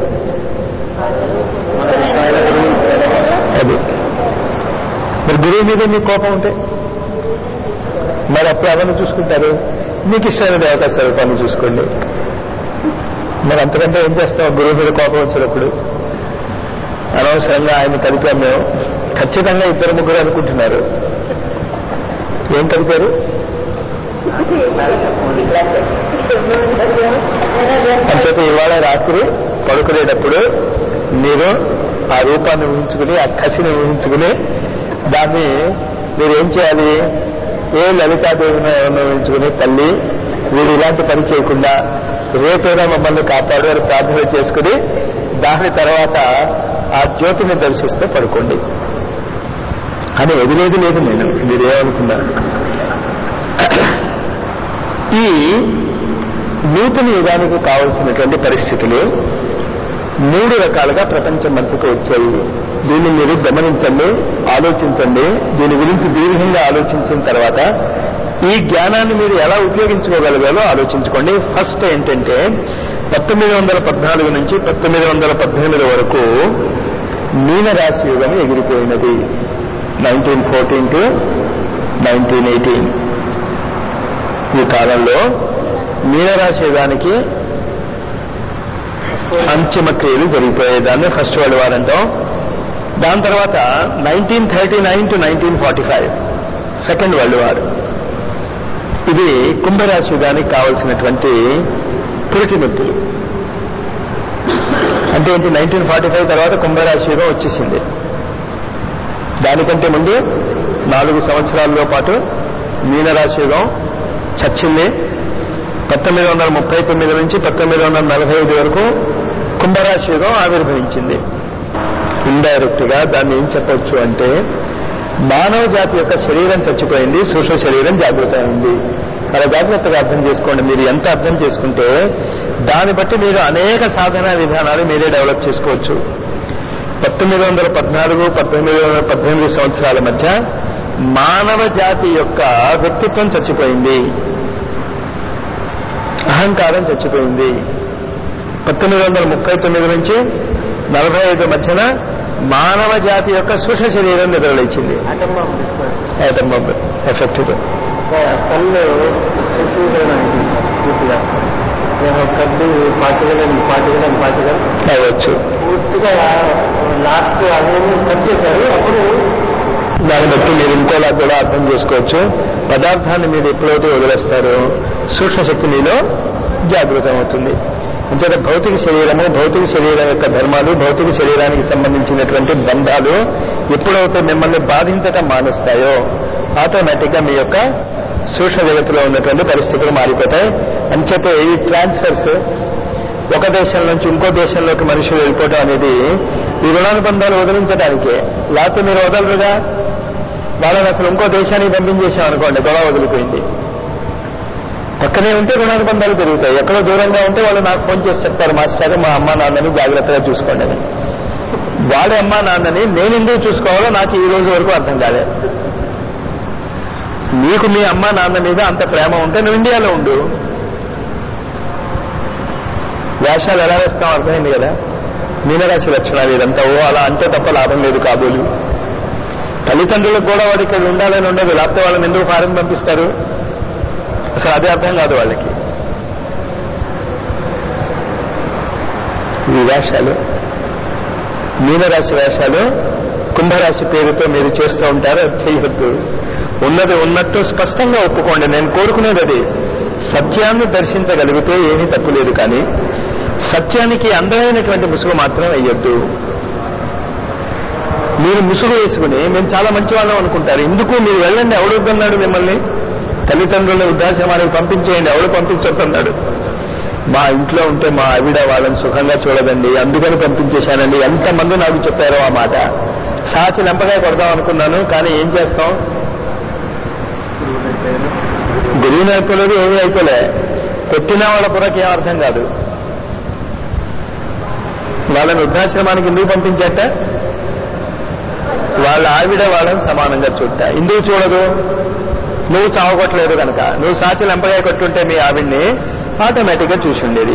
A: అది మరి గురువు మీద మీకు కోపం ఉంటే మరి అప్పుడు ఎవరిని చూసుకుంటారు మీకు ఇష్టమైన దేవతా స్వరూపాన్ని చూసుకోండి మరి అంతకంటే ఏం చేస్తాం గురువు మీద కోపం వచ్చినప్పుడు అనవసరంగా ఆయన కలిపాం మేము ఖచ్చితంగా ఇద్దరు ముగ్గురు అనుకుంటున్నారు ఏం కలిపారు అంచేత ఇవాళ రాత్రి పడుకునేటప్పుడు మీరు ఆ రూపాన్ని ఊహించుకుని ఆ కసిని ఊహించుకుని దాన్ని మీరు ఏం చేయాలి ఏ లలితాదేవిని ఎవరినో ఊహించుకుని తల్లి వీడు ఇలాంటి పని చేయకుండా రేపైనా మమ్మల్ని కాపాడు అని ప్రార్థన చేసుకుని దాని తర్వాత ఆ జ్యోతిని దర్శిస్తే పడుకోండి అని వదిలేది లేదు నేను మీరేమనుకున్నారు ఈ నూతన యుగానికి కావలసినటువంటి పరిస్థితులు మూడు రకాలుగా ప్రపంచం మధ్యకు వచ్చాయి దీన్ని మీరు గమనించండి ఆలోచించండి దీని గురించి దీర్ఘంగా ఆలోచించిన తర్వాత ఈ జ్ఞానాన్ని మీరు ఎలా ఉపయోగించుకోగలగాలో ఆలోచించుకోండి ఫస్ట్ ఏంటంటే పంతొమ్మిది వందల పద్నాలుగు నుంచి పంతొమ్మిది వందల పద్దెనిమిది వరకు మీనరాశి యుగం ఎగిరిపోయినది nineteen fourteen to nineteen eighteen ఈ కాలంలో మీనరాశి యుగానికి అంతిమ క్రియలు జరిగిపోయాయి దాన్ని ఫస్ట్ వరల్డ్ వార్ అంటాం దాని తర్వాత nineteen thirty nine to nineteen forty five second world war ఇది కుంభరాశి యుగానికి కావలసినటువంటి పురిటి నొప్పులు అంటే ఏంటి నైన్టీన్ ఫార్టీ ఫైవ్ తర్వాత కుంభరాశి యుగం వచ్చేసింది దానికంటే ముందు నాలుగు సంవత్సరాల్లో పాటు మీనరాశి యుగం చచ్చింది పంతొమ్మిది వందల ముప్పై తొమ్మిది నుంచి పంతొమ్మిది వందల నలభై ఐదు వరకు కుంభరాశి యుగం ఆవిర్భవించింది ఇండైరెక్ట్ గా దాన్ని ఏం చెప్పొచ్చు అంటే మానవ జాతి యొక్క శరీరం చచ్చిపోయింది సూక్ష్మ శరీరం జాగ్రత్త అయింది చాలా జాగ్రత్తగా అర్థం చేసుకోండి మీరు ఎంత అర్థం చేసుకుంటే దాన్ని బట్టి మీరు అనేక సాధనా విధానాలు మీరే డెవలప్ చేసుకోవచ్చు పంతొమ్మిది వందల పద్నాలుగు పంతొమ్మిది వందల పద్దెనిమిది సంవత్సరాల మధ్య మానవ జాతి యొక్క వ్యక్తిత్వం చచ్చిపోయింది అహంకారం చచ్చిపోయింది పంతొమ్మిది వందల ముప్పై తొమ్మిది నుంచి నలభై ఐదు మధ్యన మానవ జాతి యొక్క సూక్ష్మ శరీరం నిద్రలేచింది
B: ఆటం బాంబ్ తీసుకోండి
A: ఆటం బాంబ్ ఎఫెక్టివ్
B: సెల్ సూచీకరణ పూర్తిగా నేను కడ్డీ particle and particle and particle
A: అవ్వచ్చు
B: పూర్తిగా లాస్ట్ అవన్నీ కట్ చేశారు అప్పుడు
A: దాన్ని బట్టి మీరు ఇంకోలా కూడా అర్థం చేసుకోవచ్చు పదార్థాన్ని మీరు ఎప్పుడైతే వదిలేస్తారో సూక్ష్మ శక్తి మీలో జాగృతం అవుతుంది అంచేత భౌతిక శరీరము భౌతిక శరీరం యొక్క ధర్మాలు భౌతిక శరీరానికి సంబంధించినటువంటి బంధాలు ఎప్పుడైతే మిమ్మల్ని బాధించటం మానేస్తాయో ఆటోమేటిక్ గా మీ యొక్క సూక్ష్మ జగత్తులో ఉన్నటువంటి పరిస్థితులు మారిపోతాయి అంచేత ఈ ట్రాన్స్ఫర్స్ ఒక దేశం నుంచి ఇంకో దేశంలోకి మనుషులు వెళ్ళిపోవడం అనేది ఈ రుణానుబంధాలు వదిలించడానికే లేకపోతే మీరు వదలరుగా వాళ్ళని అసలు ఇంకో దేశానికి పంపించేసాం అనుకోండి గొడవ వదిలిపోయింది పక్కనే ఉంటే రుణానుబంధాలు పెరుగుతాయి ఎక్కడో దూరంగా ఉంటే వాళ్ళు నాకు ఫోన్ చేసి చెప్తారు మాస్టర్ మా అమ్మ నాన్నని జాగ్రత్తగా చూసుకోండి అని వాడి అమ్మ నాన్నని నేను ఎందుకు చూసుకోవాలో నాకు ఈ రోజు వరకు అర్థం కాలేదు నీకు మీ అమ్మ నాన్న మీద అంత ప్రేమ ఉంటే నువ్వు ఇండియాలో ఉండు వేషాలు ఎలా వేస్తాం అర్థమైంది కదా మీనరాశి లక్షణాలు ఇదంతా ఓ అలా అంటే తప్ప లాభం లేదు కాబోలు తల్లిదండ్రులకు కూడా వాడు ఇక్కడ ఉండాలని ఉండదు లేకపోతే వాళ్ళని ఎందుకు ఫారెన్ పంపిస్తారు అసలు అదే అర్థం కాదు వాళ్ళకి ఈ వేషాలు మీనరాశి వేషాలు కుంభరాశి పేరుతో మీరు చేస్తూ ఉంటారు అది చేయవద్దు ఉన్నది ఉన్నట్టు స్పష్టంగా ఒప్పుకోండి నేను కోరుకునేది అది సత్యాన్ని దర్శించగలిగితే ఏమీ తప్పు లేదు కానీ సత్యానికి అందమైనటువంటి ముసుగు మాత్రం వేయొద్దు మీరు ముసుగు వేసుకుని మేము చాలా మంచి వాళ్ళం అనుకుంటారు ఎందుకు మీరు వెళ్ళండి ఎవడు వద్దన్నాడు మిమ్మల్ని తల్లిదండ్రుల వృద్ధాశ్రమానికి పంపించేయండి ఎవడు పంపించొద్దన్నాడు మా ఇంట్లో ఉంటే మా ఆవిడ వాళ్ళని సుఖంగా చూడదండి అందుకని పంపించేశానండి ఎంతమంది నాకు చెప్పారో ఆ మాట సాచి లెంపకాయ కొడదాం అనుకున్నాను కానీ ఏం చేస్తాం గురువుని అయిపోలేదు ఏమీ అయిపోలే కొట్టిన వాళ్ళ బుర్రకి ఏం అర్థం కాదు వాళ్ళని వృద్ధాశ్రమానికి ఎందుకు పంపించట వాళ్ళ ఆవిడ వాళ్ళని సమానంగా చూడట ఎందుకు చూడదు నువ్వు చావగొట్టలేదు కనుక నువ్వు సాచి ఎంపగా కొట్టుంటే మీ ఆవిడ్ని ఆటోమేటిక్గా చూసి ఉండేది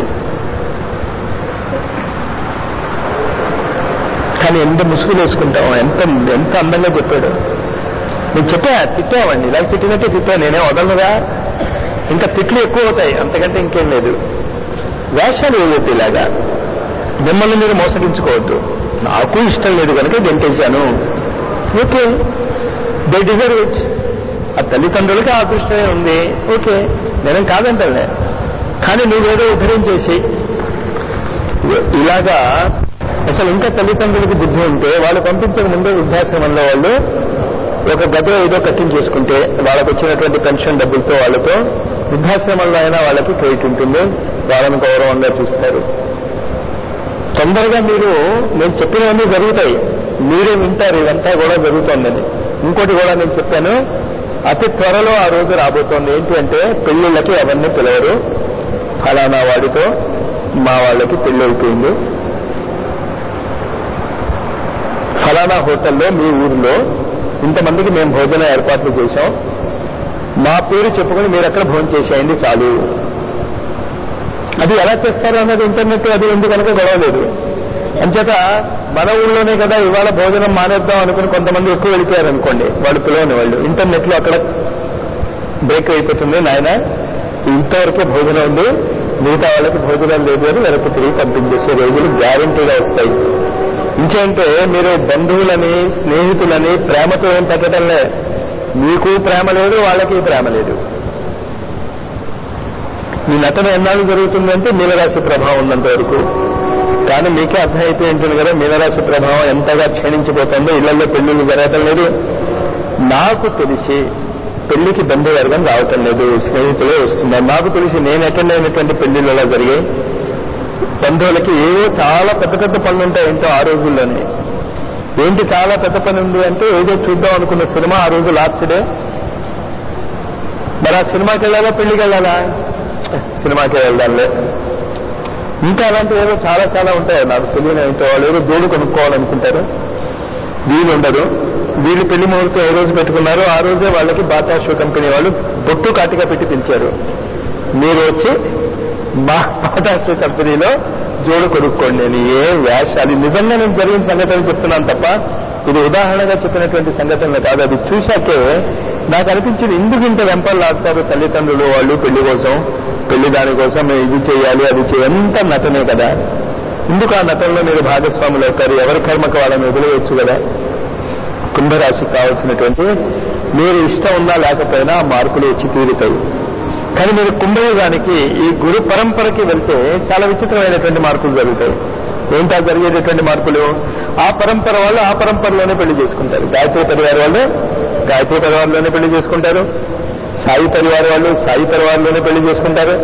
A: కానీ ఎంత ముసుగులు వేసుకుంటాం ఎంత ఎంత అందంగా చెప్పాడు నేను చెప్పా తిట్టావండి ఇలా తిట్టినట్టే తిట్టా నేనే వదలనుగా ఇంకా తిట్లు ఎక్కువ అవుతాయి అంతకంటే ఇంకేం లేదు వేషాలు వేయొద్దు ఇలాగా మిమ్మల్ని మీరు మోసగించుకోవద్దు నాకు ఇష్టం లేదు కనుక గెంటేశాను ఓకే దే డిజర్వ్ ఇట్ ఆ తల్లిదండ్రులకి ఆ అదృష్టమే ఉంది ఓకే నేనేం కాదంటే కానీ నువ్వేదో ఉద్ధరించేసి ఇలాగా అసలు ఇంకా తల్లిదండ్రులకి బుద్ధి ఉంటే వాళ్ళు పంపించక ముందే వృద్ధాశ్రమంలో వాళ్ళు ఒక గదో ఏదో కట్టించేసుకుంటే వాళ్ళకు వచ్చినటువంటి పెన్షన్ డబ్బులతో వాళ్ళతో వృద్ధాశ్రమంలో అయినా వాళ్ళకి క్రెడిట్ ఉంటుంది వాళ్ళని గౌరవంగా చూస్తారు తొందరగా మీరు నేను చెప్పినవన్నీ జరుగుతాయి మీరే వింటారు ఇదంతా కూడా జరుగుతోందని ఇంకోటి కూడా నేను చెప్పాను అతి త్వరలో ఆ రోజు రాబోతోంది ఏంటి అంటే పెళ్లిళ్ళకి అవన్నీ పిలవరు ఫలానా వాడితో మా వాళ్ళకి పెళ్లి అయిపోయింది ఫలానా హోటల్లో మీ ఊరిలో ఇంతమందికి మేము భోజన ఏర్పాట్లు చేశాం మా పేరు చెప్పుకొని మీరు అక్కడ భోజనం చేసేయండి చాలు అది ఎలా చేస్తారు అన్నది ఇంటర్నెట్ అది ఉంది కనుక గొడవ లేదు అంచేత మన ఊళ్ళోనే కదా ఇవాళ భోజనం మానేద్దాం అనుకుని కొంతమంది ఎక్కువ వెళ్ళిపోయారు అనుకోండి వాళ్ళు పిలవని వాళ్ళు ఇంటర్నెట్ లో అక్కడ బ్రేక్ అయిపోతుంది నాయన ఇంతవరకే భోజనం ఉంది మిగతా వాళ్ళకి భోజనం లేదు అని వెనక్కి తిరిగి పంపించేసే రోజులు గ్యారంటీగా వస్తాయి ఇంకేంటే మీరు బంధువులని స్నేహితులని ప్రేమతో ఏం పెట్టడంలే మీకు ప్రేమ లేదు వాళ్ళకి ప్రేమ లేదు మీ నటన ఎన్నాళ్ళు జరుగుతుందంటే మీనరాశి ప్రభావం ఉన్నంత వరకు కానీ మీకే అర్థమైతే ఉంటుంది కదా మీనరాశి ప్రభావం ఎంతగా క్షీణించిపోతుందో ఇళ్లలో పెళ్లిళ్ళు జరగటం లేదు నాకు తెలిసి పెళ్లికి బంధువర్గం రావటం లేదు స్నేహితులే వస్తున్నారు నాకు తెలిసి నేను అటెండ్ అయినటువంటి పెళ్లిళ్ళు ఎలా జరిగాయి బంధువులకి ఏవో చాలా పెద్ద పెద్ద పనులు ఉంటాయి ఏంటో ఆ రోజుల్లోనే ఏంటి చాలా పెద్ద పని ఉంది అంటే ఏదో చూద్దాం అనుకున్న సినిమా ఆ రోజు లాస్ట్ డే మరి ఆ సినిమాకి వెళ్ళాలా పెళ్లికి వెళ్ళాలా సినిమాకి వెళ్దాంలే ఇంకా అలాంటి ఏదో చాలా చాలా ఉంటాయి నాకు తెలియని ఏంటో వాళ్ళు ఏదో జోడు కొనుక్కోవాలనుకుంటారు వీలు ఉండదు వీళ్ళు పెళ్లి ముహూర్తం ఏ రోజు పెట్టుకున్నారో ఆ రోజే వాళ్ళకి బాటా షూ కంపెనీ వాళ్ళు బొట్టు కాటిగా పెట్టి పిలిచారు మీరు వచ్చి మా బాటా షూ కంపెనీలో జోడు కొనుక్కోండి అని ఏ వేషాలు నిజంగా నేను జరిగిన సంఘటనలు చెప్తున్నాను తప్ప ఇది ఉదాహరణగా చెప్పినటువంటి సంఘటనలు కాదు అది చూశాకే నాకు అనిపించింది ఎందుకు ఇంత వెంపలు ఆడతారు తల్లిదండ్రులు వాళ్ళు పెళ్లి కోసం పెళ్లి దానికోసం మేము ఇది చేయాలి అది చేయాలి ఎంత నటనే కదా ఎందుకు ఆ నటనలో మీరు భాగస్వాములు అవుతారు ఎవరి కర్మకు వాళ్ళని వదిలేయచ్చు కదా కుంభరాశికి కావాల్సినటువంటి మీరు ఇష్టం ఉన్నా లేకపోయినా ఆ మార్పులు వచ్చి తీరుతాయి కానీ మీరు కుంభయోగానికి ఈ గురు పరంపరకి వెళ్తే చాలా విచిత్రమైనటువంటి మార్పులు జరుగుతాయి ఏంటా జరిగేటటువంటి మార్పులు ఆ పరంపర వాళ్ళు ఆ పరంపరలోనే పెళ్లి చేసుకుంటారు గాయత్రి పరివార వాళ్ళు గాయత్రి పరివారంలోనే పెళ్లి చేసుకుంటారు సాయి పరివార వాళ్ళు సాయి పరివారంలోనే పెళ్లి చేసుకుంటారు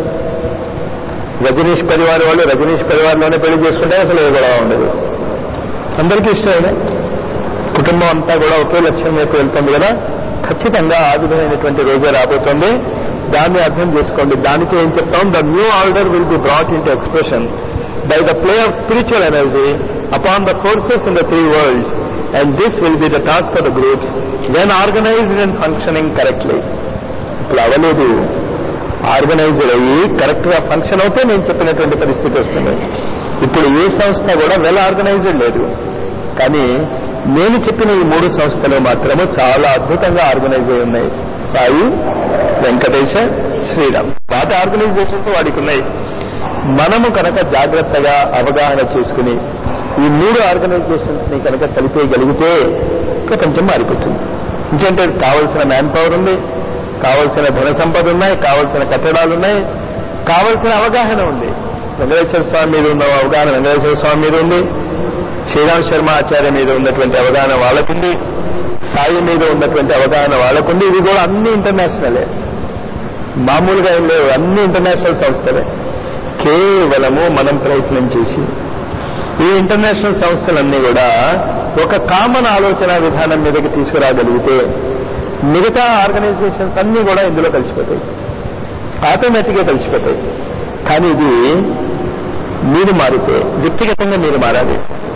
A: రజనీష్ పరివార వాళ్ళు రజనీష్ పరివారంలోనే పెళ్లి చేసుకుంటారు అసలు ఏ గొడవ ఉండదు అందరికీ ఇష్టమే కుటుంబం అంతా కూడా ఒకే లక్ష్యం వైపు వెళ్తుంది కదా ఖచ్చితంగా ఆ విధమైనటువంటి రోజే రాబోతోంది దాన్ని అర్థం చేసుకోండి దానికి ఏం చెప్తాం the new order will be brought into expression by the play of spiritual energy upon the forces in the three worlds and this will be the task for the groups when organised and functioning correctly ఇప్పుడు అవలేదు organised అయ్యి correct గా function అవుతే నేను చెప్పినటువంటి పరిస్థితి వస్తుంది ఇప్పుడు ఏ సంస్థ కూడా వెల్ ఆర్గనైజ్డ్ లేదు కానీ నేను చెప్పిన ఈ మూడు సంస్థలు మాత్రము చాలా అద్భుతంగా ఆర్గనైజ్ అయి ఉన్నాయి సాయి వెంకటేశ శ్రీరామ్ వాటి ఆర్గనైజేషన్స్ వాడికి ఉన్నాయి మనము కనుక జాగ్రత్తగా అవగాహన చేసుకుని ఈ మూడు ఆర్గనైజేషన్స్ ని కనుక కలిపేయగలిగితే ప్రపంచం మారిపోతుంది ఎందుకంటే కావలసిన మ్యాన్ పవర్ ఉంది కావలసిన ధన సంపద ఉన్నాయి కావలసిన కట్టడాలు ఉన్నాయి కావలసిన అవగాహన ఉంది వెంకటేశ్వర స్వామి మీద ఉన్న అవగాహన వెంకటేశ్వర స్వామి మీద ఉంది శ్రీరామ్ శర్మ ఆచార్య మీద ఉన్నటువంటి అవగాహన వాళ్ళకుంది సాయి మీద ఉన్నటువంటి అవగాహన వాళ్ళకుంది ఇది కూడా అన్ని ఇంటర్నేషనలే మామూలుగా ఏం లేవు అన్ని ఇంటర్నేషనల్ సంస్థలే కేవలము మనం ప్రయత్నం చేసి ఈ ఇంటర్నేషనల్ సంస్థలన్నీ కూడా ఒక కామన్ ఆలోచన విధానం మీదకి తీసుకురాగలిగితే మిగతా ఆర్గనైజేషన్స్ అన్నీ కూడా ఇందులో కలిసిపోతాయి ఆటోమేటిక్గా కలిసిపోతాయి కానీ ఇది మీరు మారితే వ్యక్తిగతంగా మీరు మారాలి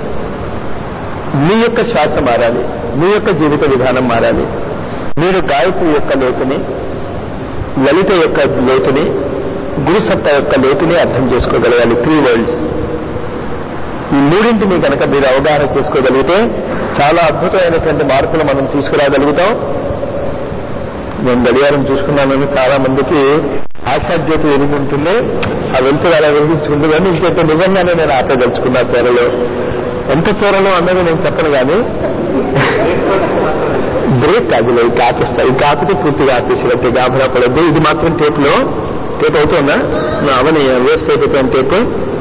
A: మీ యొక్క శ్వాస మారాలి మీ యొక్క జీవిత విధానం మారాలి మీరు గాయత్రి యొక్క లోతుని లలిత యొక్క లోతుని గురుసత్త యొక్క లోతుని అర్థం చేసుకోగలగాలి త్రీ వరల్డ్స్ ఈ మూడింటిని కనుక మీరు అవగాహన చేసుకోగలిగితే చాలా అద్భుతమైనటువంటి మార్పులు మనం తీసుకురాగలుగుతాం నేను గడియారం చూసుకున్నానని చాలా మందికి ఆశాజ్యోతి వెలిగి ఉంటుంది ఆ వెళ్తురు అలా వెలిగించుకుంటుంది కానీ ఇంకైతే నిజంగానే నేను ఆపదలుచుకున్నా త్వరలో ఎంత త్వరలో అన్నది నేను చెప్పను కానీ బ్రేక్ కాదు ఇది ఆపిస్తా ఇది ఆపితే పూర్తిగా ఆపేసినట్టు గాభరా పడద్దు ఇది మాత్రం టేప్లో టేప్ అవుతుందా నా అవని వేస్ట్ అయిపోతాను టేప్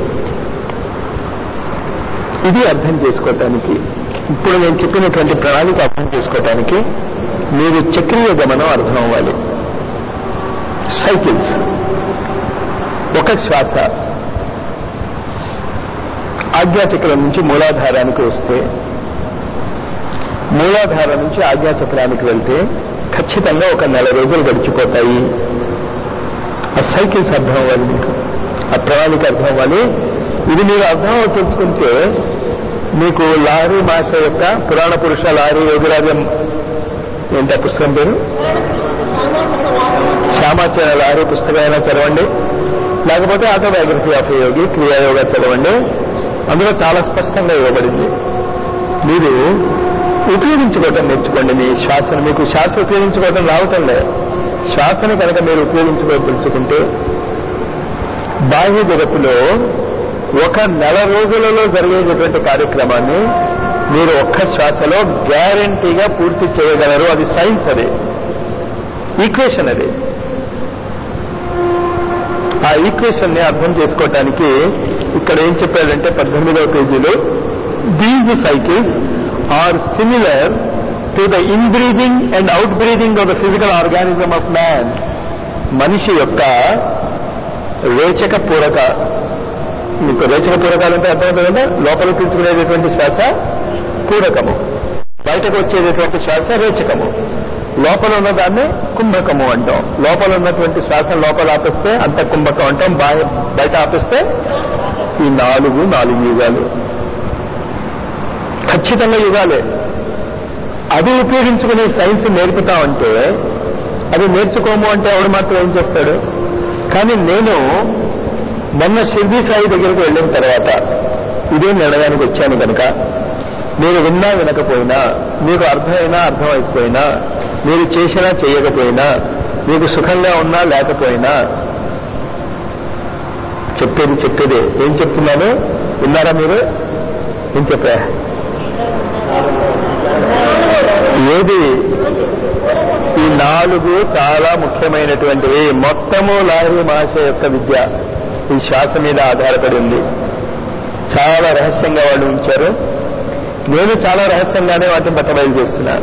A: ఇది అర్థం చేసుకోవటానికి ఇప్పుడు నేను చెప్పినటువంటి ప్రణాళిక అర్థం చేసుకోవటానికి మీరు చక్రీయ గమనం అర్థం అవ్వాలి సైకిల్స్ ఒక శ్వాస ఆజ్ఞాచక్రం నుంచి మూలాధారానికి వస్తే మూలాధారం నుంచి ఆజ్ఞాచక్రానికి వెళ్తే ఖచ్చితంగా ఒక నెల రోజులు గడిచిపోతాయి ఆ సైకిల్స్ అర్థం అవ్వాలి మీకు ఆ ప్రణాళిక అర్థం అవ్వాలి ఇది మీరు అర్థం అవ్వ తెలుసుకుంటే మీకు లారీ మాస యొక్క పురాణ పురుష లారీ యోగిరాజం ఏంటి ఆ పుస్తకం పేరు శ్యామాచార్య లారీ పుస్తకం అయినా చదవండి లేకపోతే ఆటోబయోగ్రఫీ ఆఫ్ యోగి క్రియాయోగ చదవండి అందులో చాలా స్పష్టంగా ఇవ్వబడింది మీరు ఉపయోగించుకోవటం నేర్చుకోండి మీ శ్వాసను మీకు శ్వాస ఉపయోగించుకోవటం రావటం లేదు శ్వాసను కనుక మీరు ఉపయోగించుకోదలుచుకుంటే బాహ్య జగత్తులో ఒక నెల రోజులలో జరిగేటటువంటి కార్యక్రమాన్ని మీరు ఒక్క శ్వాసలో గ్యారంటీగా పూర్తి చేయగలరు అది సైన్స్ అది ఈక్వేషన్ అది ఆ ఈక్వేషన్ ని అర్థం చేసుకోవటానికి ఇక్కడ ఏం చెప్పాడంటే పద్దెనిమిదవ పేజీలో these cycles are similar to the in breathing and out breathing of the physical organism of man మనిషి యొక్క రేచక పూరక మీకు రేచక పూరకాలు అంటే అర్థమవుతుంది కదా లోపల పీల్చుకునేటటువంటి శ్వాస పూరకము బయటకు వచ్చేటటువంటి శ్వాస రేచకము లోపల ఉన్న దాన్ని కుంభకము అంటాం లోపల ఉన్నటువంటి శ్వాస లోపల ఆపిస్తే అంత కుంభకం అంటాం బాహ్య బయట ఆపిస్తే ఈ నాలుగు నాలుగు యుగాలు ఖచ్చితంగా యుగాలే అది ఉపయోగించుకునే సైన్స్ నేర్పుతామంటే అది నేర్చుకోము అంటే ఎవడు మాత్రం ఏం చేస్తాడు కానీ నేను మొన్న షిర్దీ సాయి దగ్గరికి వెళ్ళిన తర్వాత ఇదే నిర్ణయానికి వచ్చాను కనుక మీరు విన్నా వినకపోయినా మీకు అర్థమైనా అర్థమైపోయినా మీరు చేసినా చేయకపోయినా మీకు సుఖంగా ఉన్నా లేకపోయినా చెప్పేది చెప్పేదే ఏం చెప్తున్నాను విన్నారా మీరు ఏం చెప్పా ఏది ఈ నాలుగు చాలా ముఖ్యమైనటువంటివి మొత్తము లాహరి భాష యొక్క విద్య ఈ శ్వాస మీద ఆధారపడి ఉంది చాలా రహస్యంగా వాళ్ళు ఉంచారు నేను చాలా రహస్యంగానే వాటిని బట్టబయలు చేస్తున్నా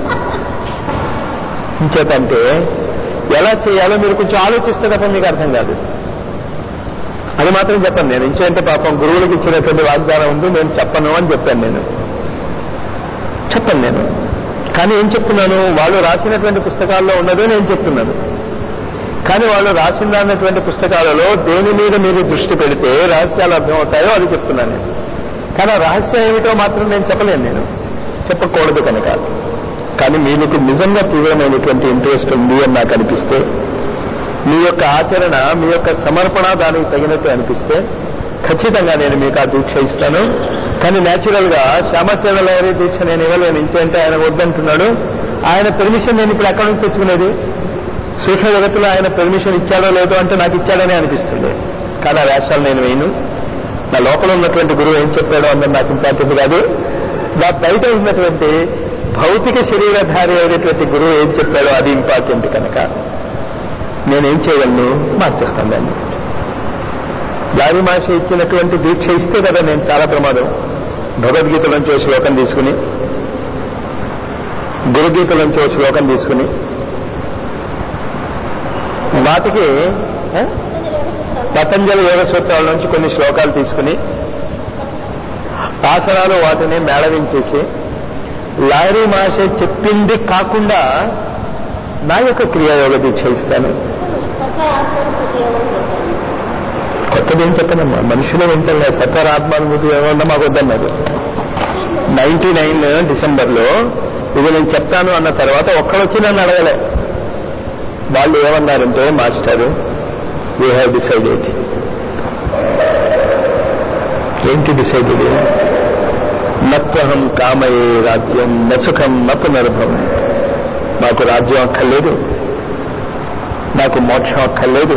A: ఇంచేతంటే ఎలా చేయాలో మీరు కొంచెం ఆలోచిస్తే తప్ప మీకు అర్థం కాదు అది మాత్రం చెప్పను నేను ఇంచేంటే పాపం గురువులకు ఇచ్చినటువంటి వాగ్దానం ఉంది నేను చెప్పను అని చెప్పాను నేను చెప్పను నేను కానీ ఏం చెప్తున్నాను వాళ్ళు రాసినటువంటి పుస్తకాల్లో ఉన్నదే నేను చెప్తున్నాను కానీ వాళ్ళు రాసినటువంటి పుస్తకాలలో దేని మీద మీరు దృష్టి పెడితే రహస్యాలు అర్థమవుతాయో అది చెప్తున్నాను నేను కానీ ఆ రహస్యం ఏమిటో మాత్రం నేను చెప్పలేను నేను చెప్పకూడదు కనుక కానీ మీకు నిజంగా తీవ్రమైనటువంటి ఇంట్రెస్ట్ ఉంది అని నాకు అనిపిస్తే మీ యొక్క ఆచరణ మీ యొక్క సమర్పణ దానికి తగినట్టు అనిపిస్తే ఖచ్చితంగా నేను మీకు ఆ దీక్ష ఇస్తాను కానీ న్యాచురల్ గా శ్యామాచరణ లహరి దీక్ష నేను ఇవ్వలేను ఇంకేంటే ఆయన వద్దంటున్నాడు ఆయన పెర్మిషన్ నేను ఇప్పుడు ఎక్కడి నుంచి తెచ్చుకునేది సూక్ష్మ జగత్తులో ఆయన పెర్మిషన్ ఇచ్చాడో లేదో అంటే నాకు ఇచ్చాడనే అనిపిస్తుంది కానీ ఆ వేషాలు నేను వేయను నా లోపల ఉన్నటువంటి గురువు ఏం చెప్పాడో అన్నది నాకు ఇంపార్టెంట్ కాదు నా బయట ఉన్నటువంటి భౌతిక శరీరధారి అయినటువంటి గురువు ఏం చెప్పాడో అది ఇంపార్టెంట్ కనుక నేనేం చేయగలను మార్చేస్తాను దాన్ని దారి మాష ఇచ్చినటువంటి దీక్ష ఇస్తే కదా నేను చాలా ప్రమాదం భగవద్గీత నుంచి ఓ శ్లోకం తీసుకుని గురుగీత నుంచి ఓ శ్లోకం తీసుకుని వాటికి ఆ? పతంజలి యోగ సూత్రాల నుంచి కొన్ని శ్లోకాలు తీసుకుని ఆసనాలు వాటిని మేళవించేసి లారీ మాష చెప్పింది కాకుండా నా యొక్క క్రియాయోగ దీక్ష ఇస్తాను కొత్తది ఏం చెప్పనమ్మా మనుషులు వింటలే సత్వర ఆత్మానుభూతి ఏమన్నా మాకు వద్దన్నారు నైన్టీ నైన్ డిసెంబర్లో ఇది నేను చెప్తాను అన్న తర్వాత ఒక్కడొచ్చి నన్ను అడగలే వాళ్ళు ఏమన్నారంటే మాస్టర్ వీ హ్యావ్ డిసైడెడ్ ఏంటి డిసైడెడ్ నత్వహం కామయే రాజ్యం నసుఖం నపునర్భం నాకు రాజ్యం అక్కర్లేదు నాకు మోక్షం అక్కర్లేదు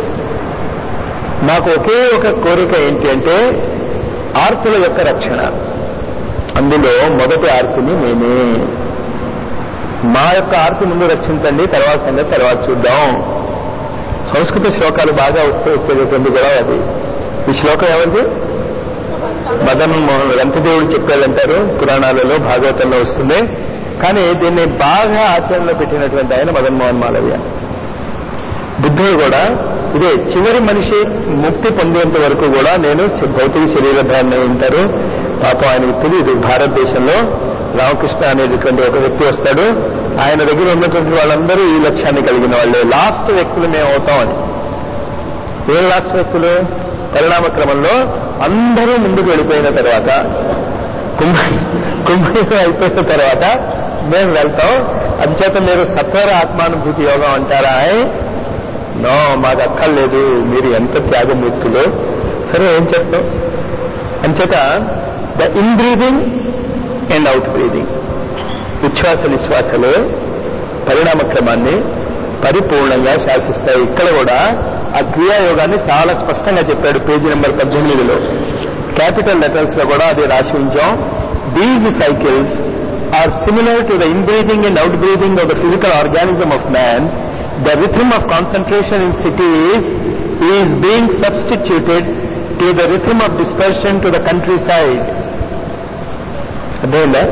A: నాకు ఒకే ఒక కోరిక ఏంటి అంటే ఆర్తుల యొక్క రక్షణ అందులో మొదటి ఆర్తిని నేనే మా యొక్క ఆర్తి ముందు రక్షించండి తర్వాత సంగతి తర్వాత చూద్దాం సంస్కృత శ్లోకాలు బాగా వస్తూ వచ్చేటటువంటి కూడా అది ఈ శ్లోకం ఎవరిది మదన్ మోహన్ రంతదేవుడు చెప్పాడంటారు పురాణాలలో భాగవతంలో వస్తుంది కానీ దీన్ని బాగా ఆచరణలో పెట్టినటువంటి ఆయన మదన్ మోహన్ మాలవ్య బుద్ధుడు కూడా ఇదే చివరి మనిషి ముక్తి పొందేంత వరకు కూడా నేను భౌతిక శరీరధారణ ఉంటారు పాపం ఆయనకు తెలియదు భారతదేశంలో రామకృష్ణ అనేటటువంటి ఒక వ్యక్తి వస్తాడు ఆయన దగ్గర ఉన్నటువంటి వాళ్ళందరూ ఈ లక్ష్యాన్ని కలిగిన వాళ్ళే లాస్ట్ వ్యక్తులు మేము అవుతామని ఏ లాస్ట్ వ్యక్తులు పరిణామ క్రమంలో అందరూ ముందుకు వెళ్ళిపోయిన తర్వాత కుంభ కుంభయోగం అయిపోయిన తర్వాత మేము వెళ్తాం అంచేత మీరు సత్వర ఆత్మానుభూతి యోగం అంటారా నో మాకు అక్కర్లేదు మీరు ఎంత త్యాగమూర్తులు సరే ఏం చేస్తాం అంచేత the in breathing and out breathing ఉచ్ఛ్వాస నిశ్వాసలే పరిణామ క్రమాన్ని పరిపూర్ణంగా శాసిస్తాయి ఇక్కడ కూడా ఆ క్రియాయోగాన్ని చాలా స్పష్టంగా చెప్పాడు పేజీ నెంబర్ పద్దెనిమిదిలో క్యాపిటల్ లెటర్స్ లో కూడా అది రాసి ఉంచాం these cycles are similar to the in breathing and out breathing of the physical organism of man the rhythm of concentration in cities is being substituted to the rhythm of dispersion to the countryside అర్థమైందా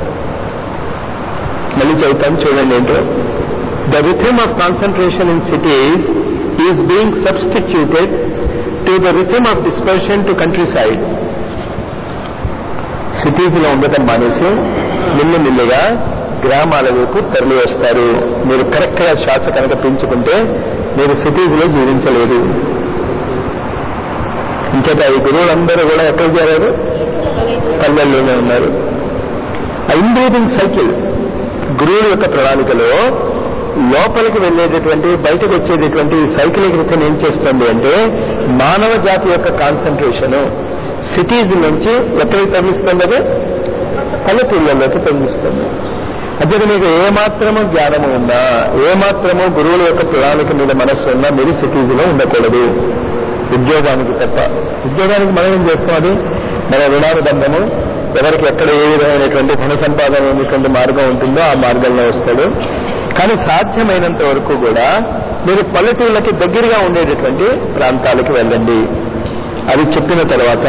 A: మళ్ళీ చెబుతాను చూడండి ఏంటో the rhythm of concentration in cities is being substituted to the rhythm of dispersion to country side cities లో ఉండటం మానేసి నిన్ను నిల్లుగా గ్రామాల వైపు తరలి వస్తారు మీరు కరెక్ట్ గా శ్వాస కనుక పెంచుకుంటే మీరు సిటీస్ లో జీవించలేదు ఇంచేత ఈ గురువులందరూ కూడా ఎక్కడ చేరారు పల్లెల్లోనే ఉన్నారు ఆ ఇంబ్రీదింగ్ సైకిల్ గురువుల యొక్క ప్రణాళికలో లోపలికి వెళ్ళేటటువంటి బయటకు వచ్చేటటువంటి సైకిలీకృతం ఏం చేస్తుంది అంటే మానవ జాతి యొక్క కాన్సన్ట్రేషన్ సిటీస్ నుంచి ఎక్కడికి తరలిస్తుంది అది పల్లెటూళ్ళలోకి తరలిస్తుంది అంటే మీకు ఏమాత్రము జ్ఞానము ఉన్నా ఏమాత్రము గురువుల యొక్క ప్రణాళిక మీద మనస్సు ఉన్నా మీరు సిటీస్ లో ఉండకూడదు ఉద్యోగానికి తప్ప ఉద్యోగానికి మనం ఏం చేస్తాం అది మన రుణానుబంధము ఎవరికి ఎక్కడ ఏ విధమైనటువంటి ధన సంపాదన ఉన్నటువంటి మార్గం ఉంటుందో ఆ మార్గంలో వస్తాడు కానీ సాధ్యమైనంత వరకు కూడా మీరు పల్లెటూళ్ళకి దగ్గరగా ఉండేటటువంటి ప్రాంతాలకు వెళ్ళండి అది చెప్పిన తర్వాత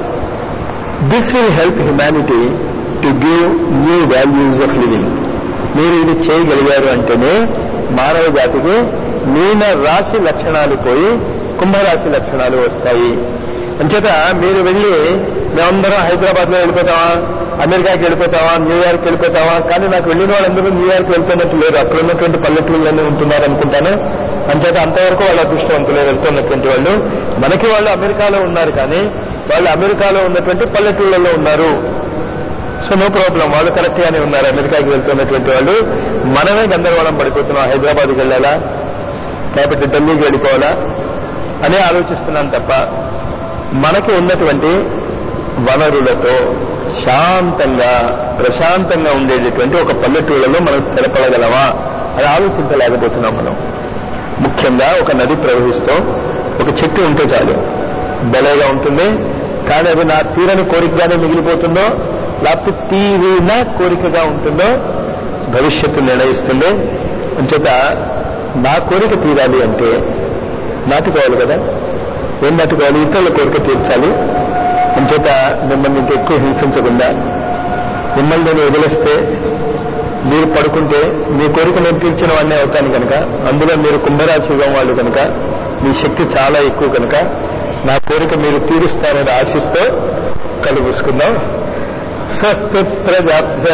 A: this will help humanity to give new values of living మీరు ఇది చేయగలిగారు అంటేనే మానవ జాతికి మీన రాశి లక్షణాలు పోయి కుంభరాశి లక్షణాలు వస్తాయి అంచేత మీరు వెళ్ళి మేమందరం హైదరాబాద్ లో వెళ్ళిపోతావా అమెరికాకి వెళ్ళిపోతావా న్యూయార్క్ వెళ్ళిపోతావా కానీ నాకు వెళ్ళిన వాళ్ళందరూ న్యూయార్క్ వెళ్తున్నట్టు లేరు అక్కడ ఉన్నటువంటి పల్లెటూళ్ళని ఉంటున్నారు అనుకుంటాను అంచేత అంతవరకు వాళ్ళ అదృష్టవంతులే వెళ్తున్నటువంటి వాళ్ళు మనకి వాళ్ళు అమెరికాలో ఉన్నారు కానీ వాళ్ళు అమెరికాలో ఉన్నటువంటి పల్లెటూళ్ళలో ఉన్నారు సో నో ప్రాబ్లం వాళ్ళు కరెక్ట్ గానే ఉన్నారు అమెరికాకి వెళ్తున్నటువంటి వాళ్ళు మనమే గందరగోళం పడిపోతున్నాం హైదరాబాద్కి వెళ్ళాలా లేకపోతే ఢిల్లీకి వెళ్ళిపోవాలా అనే ఆలోచిస్తున్నాం తప్ప మనకి ఉన్నటువంటి వనరులతో శాంతంగా ప్రశాంతంగా ఉండేటటువంటి ఒక పల్లెటూళ్ళలో మనం స్థిరపడగలమా అది ఆలోచించలేకపోతున్నాం మనం ముఖ్యంగా ఒక నది ప్రవహిస్తూ ఒక చెట్టు ఉంటే చాలు బలేగా ఉంటుంది కానీ అది నా తీరని కోరికగానే మిగిలిపోతుందో లేకపోతే తీరిన కోరికగా ఉంటుందో భవిష్యత్తు నిర్ణయిస్తుంది అంచేత నా కోరిక తీరాలి అంటే నాటుకోవాలి కదా ఏం నాటుకోవాలి ఇతరుల కోరిక తీర్చాలి అంచేత మిమ్మల్ని ఇంకా ఎక్కువ హింసించకుండా మిమ్మల్ని నేను వదిలేస్తే మీరు పడుకుంటే మీ కోరిక నేను తీర్చిన వాడినే అవుతాను కనుక అందులో మీరు కుంభరాశి యుగం వాళ్ళు కనుక మీ శక్తి చాలా ఎక్కువ కనుక నా కోరిక మీరు తీరుస్తారని ఆశిస్తూ కళ్ళు పూసుకుందాం స్వస్తి ప్రజాభ్య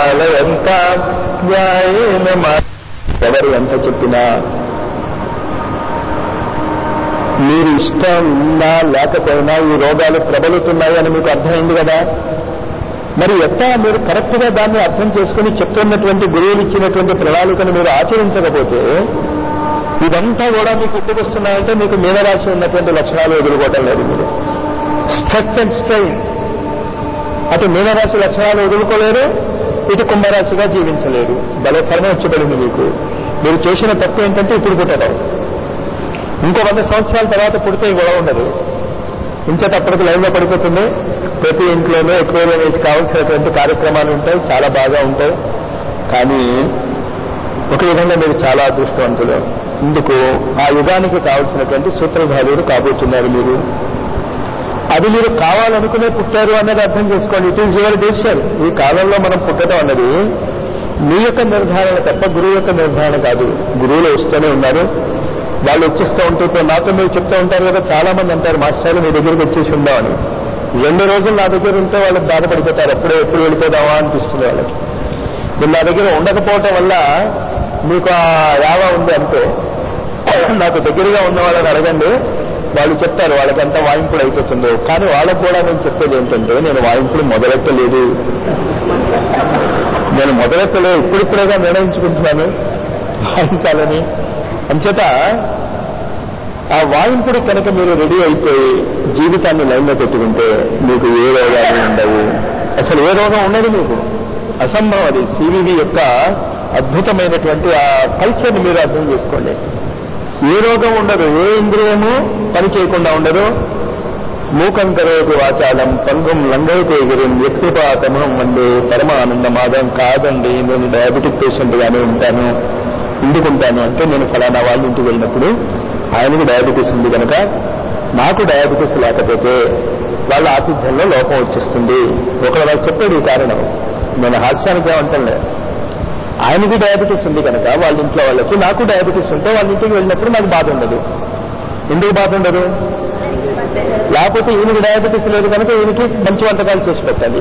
A: పరిపాలయంతా న్యాయేన మా ఎవరు ఎంత చెప్పినా మీరు ఇష్టం ఉన్నా లేకపోయినా ఈ రోగాలు ప్రబలుతున్నాయి అని మీకు అర్థమైంది కదా మరి ఎట్టా మీరు కరెక్ట్ గా దాన్ని అర్థం చేసుకుని చెప్తున్నటువంటి గురువులు ఇచ్చినటువంటి ప్రణాళికను మీరు ఆచరించకపోతే ఇదంతా కూడా మీకు ఇట్టుకొస్తున్నాయంటే మీకు మీనరాశి ఉన్నటువంటి లక్షణాలు ఎదుర్కోవటం లేదు మీరు స్ట్రెస్ అండ్ స్ట్రెయిన్ అటు మీనరాశి లక్షణాలు వదులుకోలేరు ఇటు కుంభరాశిగా జీవించలేరు భలే కర్మ వచ్చి మీకు మీరు చేసిన తప్పు ఏంటంటే ఇప్పుడు పుట్టడం ఇంకో వంద సంవత్సరాల తర్వాత పుడితే ఈ గొడవ ఉండదు ఇంచేటప్పటికి లైన్లో పడిపోతుంది ప్రతి ఇంట్లోనూ ఎక్కువ ఏజ్ కావాల్సినటువంటి కార్యక్రమాలు ఉంటాయి చాలా బాగా ఉంటాయి కానీ ఒక విధంగా మీరు చాలా అదృష్టవంతులు ఇందుకు ఆ యుగానికి కావలసినటువంటి సూత్రధారుడు కాబోతున్నారు మీరు అది మీరు కావాలనుకునే పుట్టారు అన్నది అర్థం చేసుకోండి ఇట్ ఈజ్ యువర్ డెసిషన్ ఈ కాలంలో మనం పుట్టడం అన్నది మీ యొక్క నిర్ధారణ తప్ప గురువు యొక్క నిర్ధారణ కాదు గురువులు వస్తూనే ఉన్నారు వాళ్ళు వచ్చేస్తూ ఉంటే ఇప్పుడు నాతో మీరు చెప్తూ ఉంటారు కదా చాలా మంది అంటారు మాస్టర్లు మీ దగ్గరికి వచ్చేసి ఉందామని రెండు రోజులు నా దగ్గర ఉంటే వాళ్ళకి బాధపడిపోతారు అప్పుడే ఎప్పుడు వెళ్ళిపోదామా అనిపిస్తుంది వాళ్ళకి మీరు నా దగ్గర ఉండకపోవటం వల్ల మీకు ఆ యావ ఉంది అంతే నాకు దగ్గరగా ఉన్న వాళ్ళని అడగండి వాళ్ళు చెప్తారు వాళ్ళకంతా వాయింపుడు అయిపోతుందో కానీ వాళ్ళకు కూడా నేను చెప్పేది ఏంటంటే నేను వాయింపుడు మొదలెట్టలేదు నేను మొదలెట్టలే ఇప్పుడిప్పుడేగా నిర్ణయించుకుంటున్నాను వాయించాలని అంచేత ఆ వాయింపుడు కనుక మీరు రెడీ అయిపోయి జీవితాన్ని లైన్లో పెట్టుకుంటే మీకు ఏ రోగాలు ఉండవు అసలు ఏ రోగం ఉండదు మీకు అసంభవం అది సివివి యొక్క అద్భుతమైనటువంటి ఆ కల్చర్ని మీరు అర్థం చేసుకోండి ఏ రోగం ఉండదు ఏ ఇంద్రియము పని చేయకుండా ఉండదు మూకం కరోతి వాచాలం పంగం లంగైతే ఎగిరిం వ్యక్తిపాతమం వందే పరమ ఆనందమాదం కాదండి నేను డయాబెటిక్ పేషెంట్ గానే ఉంటాను ఎందుకుంటాను అంటే నేను ఫలానా వాళ్ళ ఇంటికి వెళ్ళినప్పుడు ఆయనకు డయాబెటీస్ ఉంది కనుక నాకు డయాబెటీస్ లేకపోతే వాళ్ళ ఆతిథ్యంలో లోపం వచ్చేస్తుంది ఒకరు వాళ్ళు చెప్పాడు ఈ కారణం నేను హాస్యానికి ఏమంటానులే ఆయనకి డయాబెటీస్ ఉంది కనుక వాళ్ళ ఇంట్లో వాళ్ళకి నాకు డయాబెటీస్ ఉంటే వాళ్ళ ఇంటికి వెళ్ళినప్పుడు నాకు బాధ ఉండదు ఎందుకు బాధ ఉండదు లేకపోతే ఈయనకి డయాబెటీస్ లేదు కనుక ఈయనకి మంచి వంటకాలు చేసి పెట్టాలి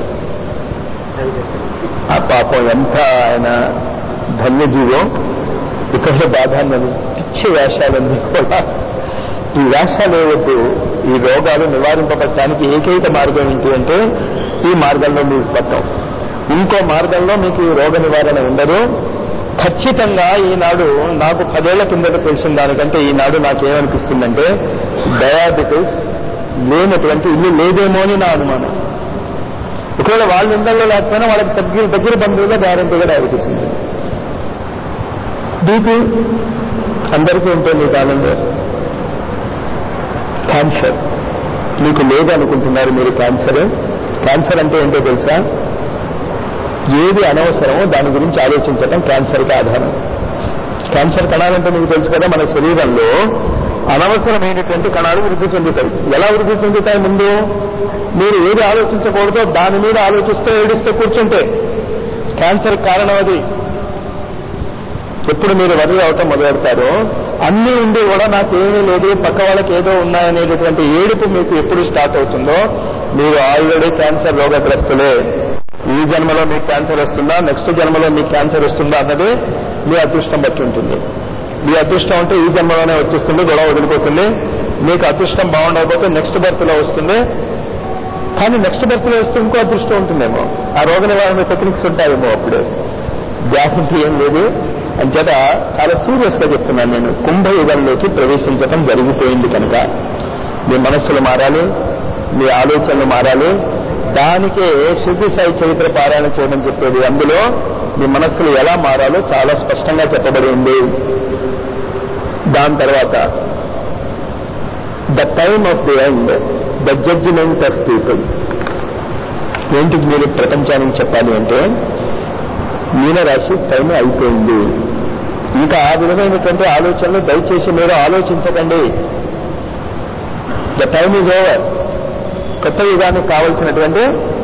A: ఆ పాపం ఎంత ఆయన ధన్యజీవో ఇక్కడ బాధ అన్నది పిచ్చి వేషాలన్నీ కూడా ఈ వేషాలు వద్దు ఈ రోగాలు నివారింపబడటానికి ఏకైక మార్గం ఏంటి అంటే ఈ మార్గంలో మీకు పట్టం ఇంకో మార్గంలో మీకు ఈ రోగ నివారణ ఉండదు ఖచ్చితంగా ఈనాడు నాకు పదేళ్ల కిందట తెలిసిన దానికంటే ఈనాడు నాకేమనిపిస్తుందంటే డయాబెటీస్ లేనటువంటి ఇల్లు లేదేమో అని నా అనుమానం ఒకవేళ వాళ్ళ ఇళ్లలో లేకపోయినా వాళ్ళకి దగ్గర దగ్గర బంధువుగా గ్యారంటీగా డయాబెటీస్ ఉంది బీపీ అందరికీ ఉంటుంది ఈ కాలంలో క్యాన్సర్ మీకు లేదనుకుంటున్నారు మీరు క్యాన్సర్ క్యాన్సర్ అంటే ఏంటో తెలుసా ఏది అనవసరమో దాని గురించి ఆలోచించడం క్యాన్సర్కి ఆధారం క్యాన్సర్ కణాలంటే మీకు తెలుసు కదా మన శరీరంలో అనవసరమైనటువంటి కణాలు వృద్ధి చెందుతాయి ఎలా వృద్ధి చెందుతాయి ముందు మీరు ఏది ఆలోచించకూడదో దాని మీద ఆలోచిస్తే ఏడిస్తే కూర్చుంటే క్యాన్సర్ కారణం అది ఎప్పుడు మీరు వరి అవటం మొదలెడతారో అన్నీ ఉండి కూడా నాకేమీ లేదు పక్క వాళ్ళకి ఏదో ఉన్నాయనేటటువంటి ఏడుపు మీకు ఎప్పుడు స్టార్ట్ అవుతుందో మీరు ఆల్రెడీ క్యాన్సర్ రోగగ్రస్తులే ఈ జన్మలో మీకు క్యాన్సర్ వస్తుందా నెక్స్ట్ జన్మలో మీకు క్యాన్సర్ వస్తుందా అన్నది మీ అదృష్టం బట్టి ఉంటుంది మీ అదృష్టం అంటే ఈ జన్మలోనే వచ్చేస్తుంది గొడవ వదిలిపోతుంది మీకు అదృష్టం బాగుండకపోతే నెక్స్ట్ బర్త్ లో వస్తుంది కానీ నెక్స్ట్ బర్త్ లో వస్తే ఇంకో అదృష్టం ఉంటుందేమో ఆ రోగ నివారణ టెక్నిక్స్ ఉంటాయేమో అప్పుడే గ్యారంటీ ఏం లేదు అంచేత చాలా సీరియస్ గా చెప్తున్నాను నేను కుంభయుగంలోకి ప్రవేశించడం జరిగిపోయింది కనుక మీ మనస్సులు మారాలి మీ ఆలోచనలు మారాలి దానికే శుద్ధి సాయి చరిత్ర పారాయణ చేయడం చెప్పేది అందులో మీ మనస్సులు ఎలా మారాలో చాలా స్పష్టంగా చెప్పబడి ఉంది దాని తర్వాత the time of the end the judgement of people ఏంటికి మీరు ప్రపంచానికి చెప్పాలి అంటే మీనరాశి టైం అయిపోయింది ఇంకా ఆ విధమైనటువంటి ఆలోచనలు దయచేసి మీరు ఆలోచించకండి ద టైమ్ ఈజ్ ఓవర్ కొత్త యుగానికి కావలసినటువంటి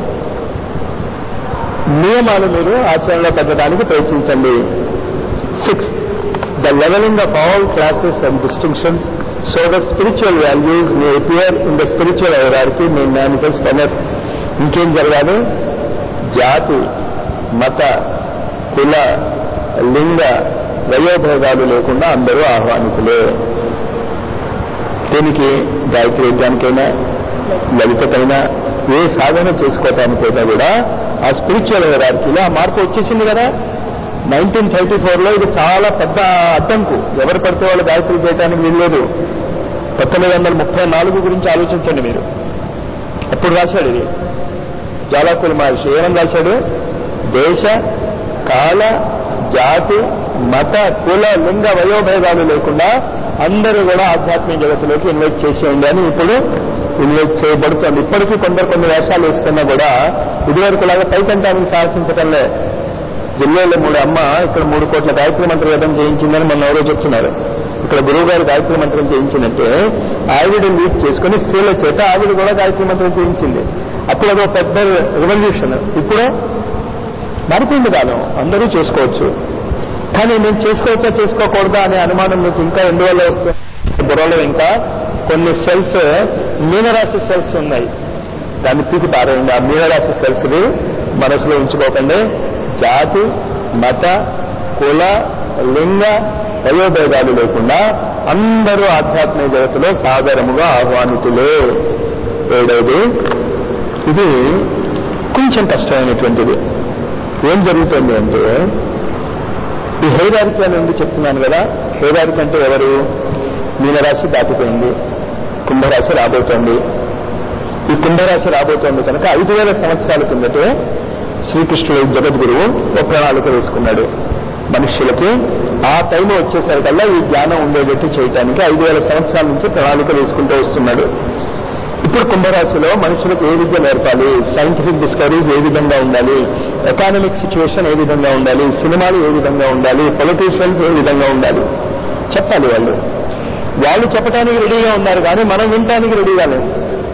A: నియమాలు మీరు ఆచరణలో పెట్టడానికి ప్రయత్నించండి six the levelling of all classes and distinctions so that spiritual values may appear in the spiritual hierarchy may manifest honour ఇంకేం జరగాలి జాతి మత కుల లింగ వయోభేదాలు లేకుండా అందరూ ఆహ్వానితులే దీనికి గాయత్రి యజ్ఞానికైనా లలితకైనా ఏ సాధన చేసుకోవటానికైనా కూడా ఆ స్పిరిచువల్ హెరార్కీలో ఆ మార్పు వచ్చేసింది కదా నైన్టీన్ థర్టీ ఫోర్లో ఇది చాలా పెద్ద అడ్డంకు ఎవరు పడితే వాళ్ళు గాయత్రి చేయడానికి వీల్లేదు పంతొమ్మిది వందల ముప్పై నాలుగు గురించి ఆలోచించండి మీరు అప్పుడు రాశాడు ఇది జ్వాలాకుల మహర్షి ఏమని రాశాడు దేశ కాల జాతి మత కుల లింగ వయోభేదాలు లేకుండా అందరూ కూడా ఆధ్యాత్మిక జగత్తులోకి ఇన్వైట్ చేసేయండి అని ఇప్పుడు ఇన్వైట్ చేయబడుతుంది ఇప్పటికీ కొందరు కొన్ని వేషాలు ఇస్తున్నా కూడా ఇదివరకు లాగా పైకంటానికి సాహసించటంలే జిల్లాలో మూడు అమ్మ ఇక్కడ మూడు కోట్ల గాయత్రి మంత్ర వేదం చేయించిందని మొన్న ఎవరో చెప్తున్నారు ఇక్కడ గురువు గారు గాయత్రి మంత్రం చేయించినట్టే ఆవిడ లీడ్ చేసుకుని స్త్రీల చేత ఆవిడ కూడా గాయత్రి మంత్రం చేయించింది అప్పుడు అదో పెద్ద రెవల్యూషన్ ఇప్పుడు మారిపోయింది కాలం అందరూ చేసుకోవచ్చు కానీ నేను చేసుకోవచ్చా చేసుకోకూడదా అనే అనుమానం మీకు ఇంకా ఎందువల్ల వస్తుంది బుర్రలో ఇంకా కొన్ని సెల్స్ మీనరాశి సెల్స్ ఉన్నాయి దాన్ని పీకి పారేయండి ఆ మీనరాశి సెల్స్ ని మనసులో ఉంచుకోకండి జాతి మత కుల లింగ వయోభేదాలు లేకుండా అందరూ ఆధ్యాత్మిక జగత్తులో సాదరముగా ఆహ్వానితులే ఏడవది ఇది కొంచెం కష్టమైనటువంటిది ఏం జరుగుతుంది అంటే ఈ హైరారికి అని ఎందుకు చెప్తున్నాను కదా హైరారికి అంటే ఎవరు మీనరాశి దాటిపోయింది కుంభరాశి రాబోతోంది ఈ కుంభరాశి రాబోతోంది కనుక ఐదు వేల సంవత్సరాల కిందటే శ్రీకృష్ణుడు జగద్గురువు ఒక ప్రణాళిక వేసుకున్నాడు మనుష్యులకి ఆ టైం వచ్చేసరికల్లా ఈ జ్ఞానం ఉండేటట్టు చేయడానికి ఐదు వేల సంవత్సరాల నుంచి ప్రణాళిక వేసుకుంటూ వస్తున్నాడు ఇప్పుడు కుంభరాశిలో మనుషులకు ఏ విద్య నేర్పాలి సైంటిఫిక్ డిస్కవరీస్ ఏ విధంగా ఉండాలి ఎకానమిక్ సిచ్యువేషన్ ఏ విధంగా ఉండాలి సినిమాలు ఏ విధంగా ఉండాలి పొలిటీషియన్స్ ఏ విధంగా ఉండాలి చెప్పాలి వాళ్ళు వాళ్ళు చెప్పడానికి రెడీగా ఉన్నారు కానీ మనం వినటానికి రెడీగా లేదు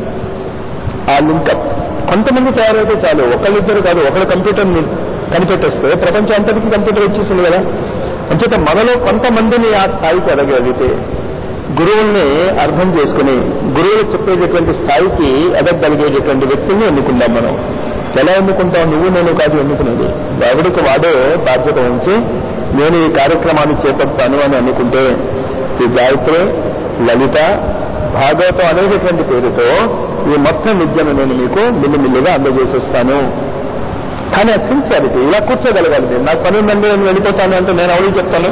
A: ఆ లింకప్ కొంతమంది తయారైతే చాలు ఒకళ్ళిద్దరు కాదు ఒకళ్ళు కంప్యూటర్ కనిపెట్టేస్తే ప్రపంచం అంతటికీ కంప్యూటర్ వచ్చేసింది కదా అంచేత మనలో కొంతమందిని ఆ స్థాయికి ఎదగలిగితే గురువుల్ని అర్థం చేసుకుని గురువులు చెప్పేటటువంటి స్థాయికి ఎదగలిగేటటువంటి వ్యక్తుల్ని ఎన్నుకుందాం మనం ఎలా ఎన్నుకుంటాం నువ్వు నేను కాదు ఎన్నుకునేది ఎవరికి వాడే బాధ్యత ఉంచి నేను ఈ కార్యక్రమాన్ని చేపడతాను అని అనుకుంటే ఈ గాయత్రి లలిత భాగవతం అనేటటువంటి పేరుతో ఈ మొత్తం విద్యను నేను మీకు మిల్లిమిల్లిగా అందజేసేస్తాను కానీ ఆ సిన్సియారిటీ ఇలా కూర్చోగలగాలి నేను నాకు పని ఉందండి నేను వెళ్ళిపోతాను అంటే నేను ఎవరికి చెప్తాను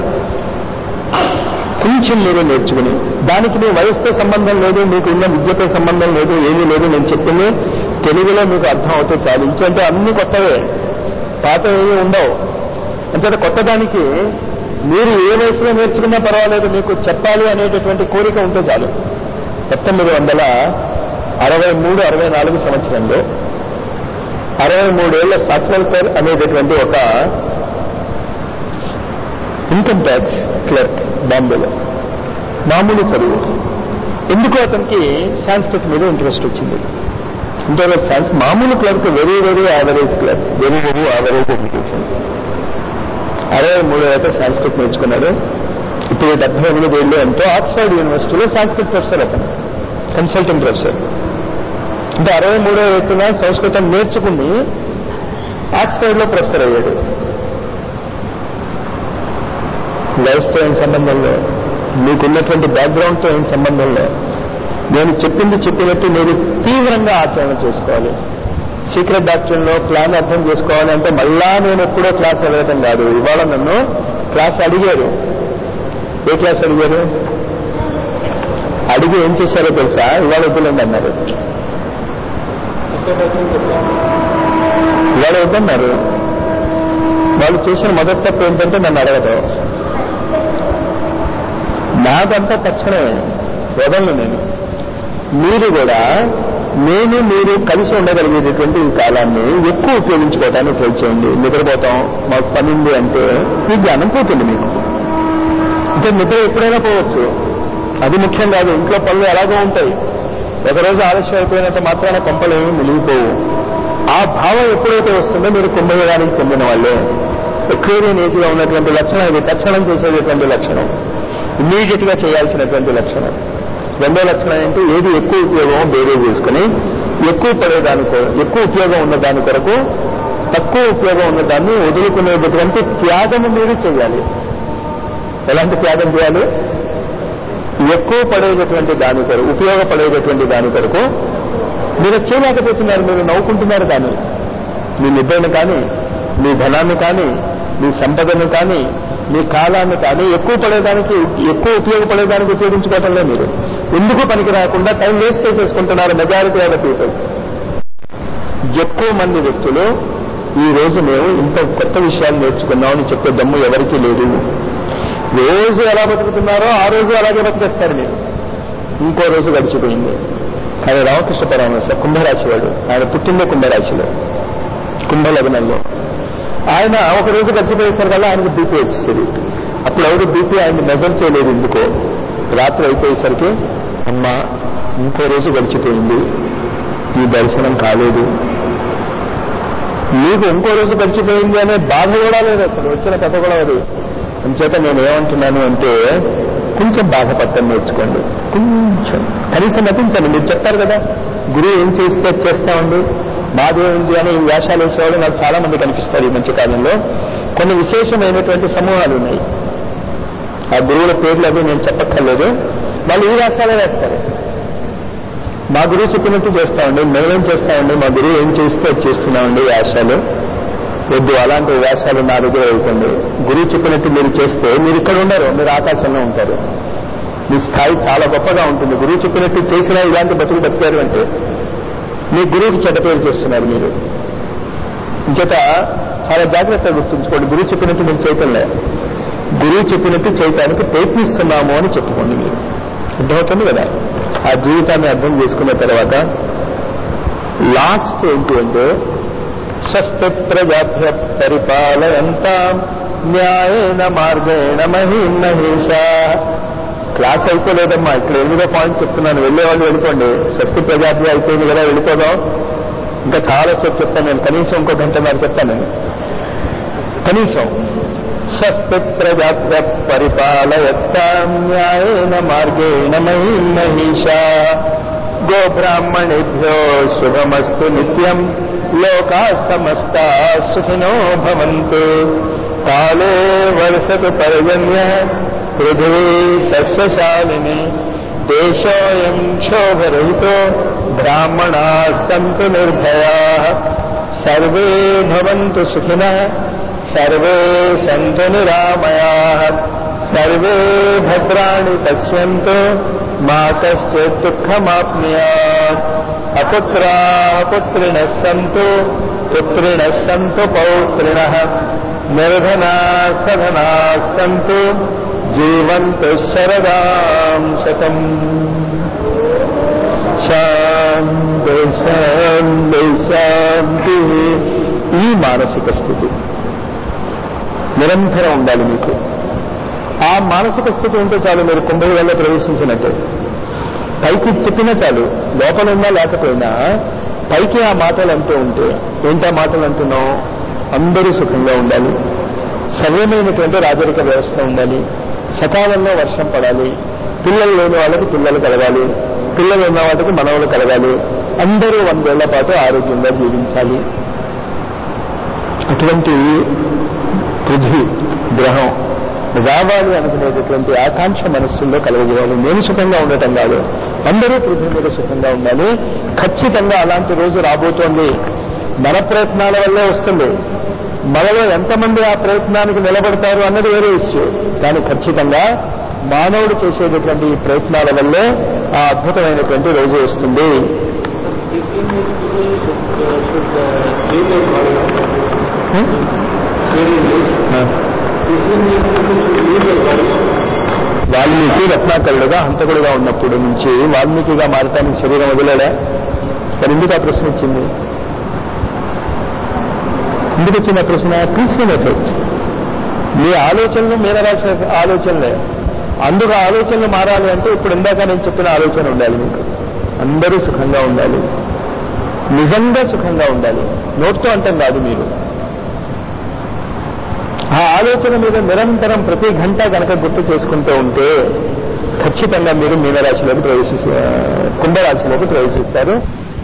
A: కొంచెం మీరు నేర్చుకుని దానికి మీ వయసుతో సంబంధం లేదు మీకు ఉన్న విద్యతో సంబంధం లేదు ఏమీ లేదు నేను చెప్పింది తెలుగులో మీకు అర్థం అవుతే చాలు ఇంకంటే అన్ని కొత్తవే పాత ఏమీ ఉండవు అంచేత కొత్తదానికి మీరు ఏ వయసులో నేర్చుకున్నా పర్వాలేదు మీకు చెప్పాలి అనేటటువంటి కోరిక ఉంటే చాలు పంతొమ్మిది వందల అరవై మూడు అరవై నాలుగు సంవత్సరంలో అరవై మూడేళ్ల సాత్వల్కర్ అనేటటువంటి ఒక ఇన్కమ్ ట్యాక్స్ క్లర్క్ బాంబేలో మామూలు చదువు ఎందుకు అతనికి సాంస్క్రిట్ మీద ఇంట్రెస్ట్ వచ్చింది ఇంటర్ సైన్స్ మామూలు clerk very very average clerk very very average education అరవై మూడు అయితే సాంస్క్రిట్ నేర్చుకున్నాడు ఇప్పుడు డెబ్బై ఎనిమిది ఏళ్ళు ఎంతో ఆక్స్ఫర్డ్ యూనివర్సిటీలో సాంస్క్రిట్ ప్రొఫెసర్ అతను కన్సల్టెంట్ ప్రొఫెసర్ అంటే అరవై మూడో ఎత్తున సంస్కృతం నేర్చుకుని ఆక్స్ఫర్డ్ లో ప్రొఫెసర్ అయ్యాడు వయసుతో ఏం సంబంధం లేదు మీకున్నటువంటి బ్యాక్గ్రౌండ్ తో ఏం సంబంధం లేదు నేను చెప్పింది చెప్పినట్టు మీరు తీవ్రంగా ఆచరణ చేసుకోవాలి సీక్రెట్ డాక్టర్లో ప్లాన్ అర్థం చేసుకోవాలి అంటే మళ్ళా నేను ఎప్పుడో క్లాస్ అడగటం కాదు ఇవాళ నన్ను క్లాస్ అడిగారు ఏ క్లాస్ అడిగారు అడిగి ఏం చేశారో తెలుసా ఇవాళ వద్దులేండి అన్నారు ఇవాళ వద్దన్నారు వాళ్ళు చేసిన మొదటి తప్పు ఏంటంటే నన్ను అడగటం నాకంతా తక్షణమే వదలను నేను మీరు కూడా నేను మీరు కలిసి ఉండగలిగేటటువంటి ఈ కాలాన్ని ఎక్కువ ఉపయోగించుకోవడానికి ట్రై చేయండి నిద్రపోతాం మాకు పని ఉంది అంటే ఈ జ్ఞానం పోతుంది మీకు అంటే నిద్ర ఎప్పుడైనా పోవచ్చు అది ముఖ్యం కాదు ఇంట్లో పనులు ఎలాగో ఉంటాయి ఒకరోజు ఆలస్యం అయిపోయినంత మాత్రాన కొంపలు ఏమీ మిలిగిపోవు ఆ భావం ఎప్పుడైతే వస్తుందో మీరు కుంభయోగానికి చెందిన వాళ్ళే ఎక్వేరియన్ ఏజ్గా ఉన్నటువంటి లక్షణం ఇది తక్షణం చేసేటటువంటి లక్షణం ఇమ్మీడియట్ గా చేయాల్సినటువంటి లక్షణం రెండో లక్షణం ఏంటి ఏది ఎక్కువ ఉపయోగం బేరే చేసుకుని ఎక్కువ పడేదాని కొరకు ఎక్కువ ఉపయోగం ఉన్న దాని కొరకు తక్కువ ఉపయోగం ఉన్న దాన్ని వదులుకునేటటువంటి త్యాగము మీరు చేయాలి ఎలాంటి త్యాగం చేయాలి ఎక్కువ పడేటటువంటి దాని కొరకు ఉపయోగపడేటటువంటి దాని కొరకు మీరు చేయలేకపోతున్నారు మీరు నవ్వుకుంటున్నారు కానీ మీ నిద్రను కానీ మీ ధనాన్ని కానీ మీ సంపదను కానీ మీ కాలాన్ని కానీ ఎక్కువ పడేదానికి ఎక్కువ ఉపయోగపడేదానికి ఉపయోగించుకోవటంలే మీరు ఎందుకు పనికి రాకుండా టైం వేస్ట్ చేసేసుకుంటున్నారు మెజారిటీ ఆఫ్ పీపుల్ ఎక్కువ మంది వ్యక్తులు ఈ రోజు మేము ఇంత కొత్త విషయాలు నేర్చుకున్నామని చెప్పే దమ్ము ఎవరికీ లేదు రోజు ఎలా బతుకుతున్నారో ఆ రోజు అలాగే బతికేస్తారు మీరు ఇంకో రోజు గడిచిపోయింది కానీ రామకృష్ణ పరమహంస కుంభరాశి వాడు ఆయన పుట్టిందే కుంభరాశిలో కుంభ లగ్నంలో ఆయన ఒక రోజు గడిచిపోయేసరికల్లా ఆయనకు బీపీ వచ్చేసింది అప్పుడు ఎవరు బీపీ ఆయన మెజర్ చేయలేదు ఎందుకో రాత్రి అయిపోయేసరికి అమ్మ ఇంకో రోజు గడిచిపోయింది ఈ దర్శనం కాలేదు మీకు ఇంకో రోజు గడిచిపోయింది అనే బాధ కూడా లేదు అసలు వచ్చిన కథ కూడా అది అంచేత నేను ఏమంటున్నాను అంటే కొంచెం బాధపడటం నేర్చుకోండి కొంచెం కనీసం నటించండి మీరు చెప్తారు కదా గురువు ఏం చేస్తే అది చేస్తామండి బాధ ఏముంది అని ఈ వేషాలు వేసేవాళ్ళు నాకు చాలా మంది కనిపిస్తారు ఈ మధ్య కాలంలో కొన్ని విశేషమైనటువంటి సమూహాలు ఉన్నాయి ఆ గురువుల పేర్లు అవి నేను చెప్పక్కర్లేదు వాళ్ళు ఈ వేషాలే వేస్తారు మా గురువు చెప్పినట్టు చేస్తామండి మేమేం చేస్తామండి మా గురువు ఏం చేస్తే అది చేస్తున్నామండి వేషాలు వద్దు అలాంటి వేషాలు నా దగ్గర వేయకండి గురువు చెప్పినట్టు మీరు చేస్తే మీరు ఇక్కడ ఉండరు మీరు ఆకాశంలో ఉంటారు మీ స్థాయి చాలా గొప్పగా ఉంటుంది గురువు చెప్పినట్టు చేసినా ఇలాంటి బతుకు బతికారు అంటే మీ గురువుకి చెడ్డ పేరు చేస్తున్నారు మీరు ఇంచేత చాలా జాగ్రత్తగా గుర్తుంచుకోండి గురువు చెప్పినట్టు మీరు చేయటంలే గురువు చెప్పినట్టు చేయటానికి ప్రయత్నిస్తున్నాము అని చెప్పుకోండి మీరు అర్థమవుతుంది కదా ఆ జీవితాన్ని అర్థం చేసుకున్న తర్వాత లాస్ట్ ఏంటి అంటే స్వస్తి ప్రజాభ్య పరిపాలయంత న్యాయేన మార్గేణ మహీం మహేష క్లాస్ అయిపోలేదమ్మా ఇక్కడ ఎనిమిదో పాయింట్ చెప్తున్నాను వెళ్ళేవాళ్ళు వెళ్ళిపోండి స్వస్తి ప్రజాభ్య అయిపోయింది కదా వెళ్ళిపోదాం ఇంకా చాలా సేపు చెప్తాను నేను కనీసం ఇంకో గంటన్నర చెప్తాను నేను కనీసం స్వస్తి ప్రజాభ్య పరిపాలయత్తాం న్యాయేన మార్గేణ మహీం మహీషా గోబ్రాహ్మణేభ్యో శుభమస్తు నిత్యం లోకా సమస్తా సుఖినో భవంతు కాలే వర్షతు పర్జన్య పృథివీ సస్యశాలిని దేశోయం క్షోభరహితో బ్రాహ్మణా సంతు నిర్భయా సర్వే భవంతు సుఖినః సర్వే సంతు నిరామయా సర్వే భద్రాణి పశ్యంతు మా కశ్చిత్ దుఃఖమాప్నుయాత్ అపుత్రా పుత్రిణ సంతు పుత్రిణ సంతు పౌత్రిణ నిర్ధనా సధనా సంతు జీవంతు శరదాం శతం శాంతి శాంతి శాంతి ఈ మానసిక స్థితి నిరంతరం ఉండాలి మీకు ఆ మానసిక స్థితి ఉంటే చాలు మీరు కుంభయోగంలో ప్రవేశించినట్టే పైకి చెప్పినా చాలు లోపల ఉన్నా లేకపోయినా పైకి ఆ మాటలు అంటూ ఉంటే ఏంటి ఆ మాటలు అంటున్నావు అందరూ సుఖంగా ఉండాలి సవ్యమైనటువంటి రాజరిక వ్యవస్థ ఉండాలి సకాలంలో వర్షం పడాలి పిల్లలు లేని వాళ్ళకి పిల్లలు కలగాలి పిల్లలు ఉన్న వాటికి మనవలు కలగాలి అందరూ వందేళ్ల పాటు ఆరోగ్యంగా జీవించాలి అటువంటి పృథ్వీ గ్రహం రావాలి అనుకునేటటువంటి ఆకాంక్ష మనస్సుల్లో కలగజేయాలి నేను సుఖంగా ఉండటం కాదు అందరూ పృథ్వీ మీద సుఖంగా ఉండాలి ఖచ్చితంగా అలాంటి రోజు రాబోతోంది మన ప్రయత్నాల వల్లే వస్తుంది మనలో ఎంతమంది ఆ ప్రయత్నానికి నిలబడతారు అన్నది వేరే ఇష్యూ కానీ ఖచ్చితంగా మానవుడు చేసేటటువంటి ఈ ప్రయత్నాల వల్లే ఆ అద్భుతమైనటువంటి రోజు వస్తుంది వాల్మీకి రత్నాకరుడుగా హంతకుడుగా ఉన్నప్పుడు నుంచి వాల్మీకిగా మారటానికి శరీరం వదిలేడా మరి ఎందుకు ఆ ప్రశ్న వచ్చింది ఎందుకు వచ్చిన ప్రశ్న క్రిస్టియన్ ఎఫెక్ట్ మీ ఆలోచనలు మీద రాసిన ఆలోచనలే అందుకు ఆ ఆలోచనలు మారాలి అంటే ఇప్పుడు ఇందాక నేను చెప్పిన ఆలోచన ఉండాలి మీకు అందరూ సుఖంగా ఉండాలి నిజంగా సుఖంగా ఉండాలి నోట్తో అంటాం కాదు మీరు ఆ ఆలోచన మీద నిరంతరం ప్రతి గంట కనుక గుర్తు చేసుకుంటూ ఉంటే ఖచ్చితంగా మీరు మీనరాశిలోకి ప్రవేశి కుంభరాశిలోకి ప్రవేశిస్తారు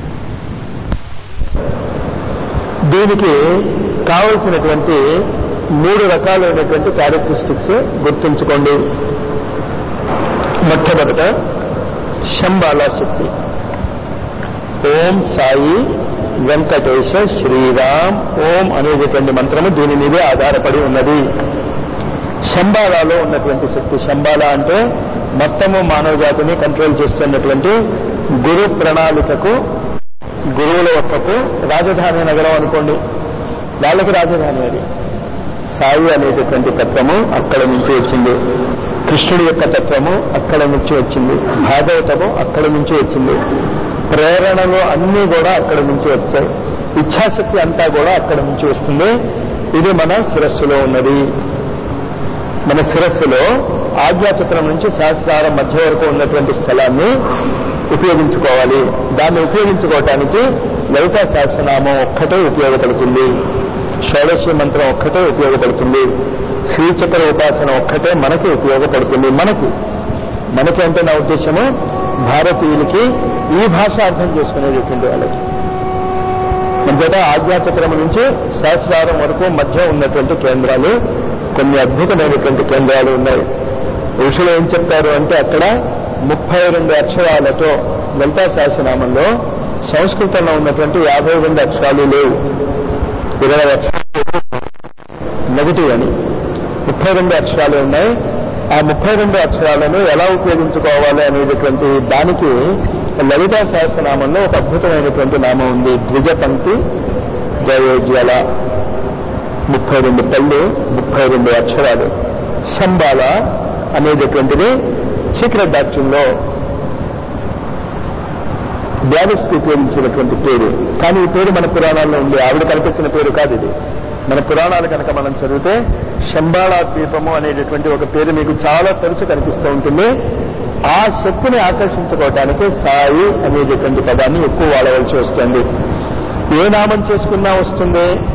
A: దీనికి కావలసినటువంటి మూడు రకాలైనటువంటి క్యారెక్టరిస్టిక్స్ గుర్తుంచుకోండి మొట్టమొదట శంబాలా శక్తి ఓం సాయి వెంకటేశ శ్రీరామ్ ఓం అనేటటువంటి మంత్రము దీని మీదే ఆధారపడి ఉన్నది శంబాలాలో ఉన్నటువంటి శక్తి శంబాల అంటే మొత్తము మానవ జాతిని కంట్రోల్ చేస్తున్నటువంటి గురు ప్రణాళికకు గురువుల ఒక్కకు రాజధాని నగరం అనుకోండి వాళ్ళకి రాజధాని అది సాయి అనేటటువంటి తత్వము అక్కడ నుంచి వచ్చింది కృష్ణుడి యొక్క తత్వము అక్కడ నుంచి వచ్చింది భాగవతము అక్కడ నుంచి వచ్చింది ప్రేరణలు అన్నీ కూడా అక్కడ నుంచి వచ్చాయి ఇచ్ఛాశక్తి అంతా కూడా అక్కడ నుంచి వస్తుంది ఇది మన శిరస్సులో ఉన్నది మన శిరస్సులో ఆజ్ఞాచక్రం నుంచి సహస్రారం మధ్య వరకు ఉన్నటువంటి స్థలాన్ని ఉపయోగించుకోవాలి దాన్ని ఉపయోగించుకోవటానికి లలితా సహస్రనామం ఒక్కటే ఉపయోగపడుతుంది షోడశి మంత్రం ఒక్కటే ఉపయోగపడుతుంది శ్రీచక్ర ఉపాసన ఒక్కటే మనకి ఉపయోగపడుతుంది మనకి మనకి అంటే నా ఉద్దేశము భారతీయులకి ఈ భాష అర్థం చేసుకునేటటువంటి వాళ్ళకి అంతేత ఆజ్ఞాచక్రం నుంచి సహస్రారం వరకు మధ్య ఉన్నటువంటి కేంద్రాలు కొన్ని అద్భుతమైనటువంటి కేంద్రాలు ఉన్నాయి ఋషులు ఏం చెప్తారు అంటే అక్కడ ముప్పై రెండు అక్షరాలతో లలితా సహస్రనామంలో సంస్కృతంలో ఉన్నటువంటి యాభై రెండు అక్షరాలు లేవు ఇరవై అక్షరాలు నెగిటివ్ అని ముప్పై రెండు అక్షరాలు ఉన్నాయి ఆ ముప్పై రెండు అక్షరాలను ఎలా ఉపయోగించుకోవాలి అనేటటువంటి దానికి లలితా సహస్రనామంలో ఒక అద్భుతమైనటువంటి నామం ఉంది ద్విజ పంక్తి జయోజ్వల ముప్పై రెండు పళ్ళు ముప్పై రెండు అక్షరాలు శంబాల అనేటటువంటిది సీక్రెట్ డాక్టర్లో బ్లాడెస్కి ఉపయోగించినటువంటి పేరు కానీ ఈ పేరు మన పురాణాల్లో ఉంది ఆవిడ కల్పించిన పేరు కాదు ఇది మన పురాణాలు కనుక మనం చదివితే శంబాళా ద్వీపము అనేటటువంటి ఒక పేరు మీకు చాలా తరచు కనిపిస్తూ ఉంటుంది ఆ శక్తిని ఆకర్షించుకోవటానికి సాయి అనేటటువంటి పదాన్ని ఎక్కువ వాడవలసి వస్తుంది ఏ నామం చేసుకున్నా వస్తుంది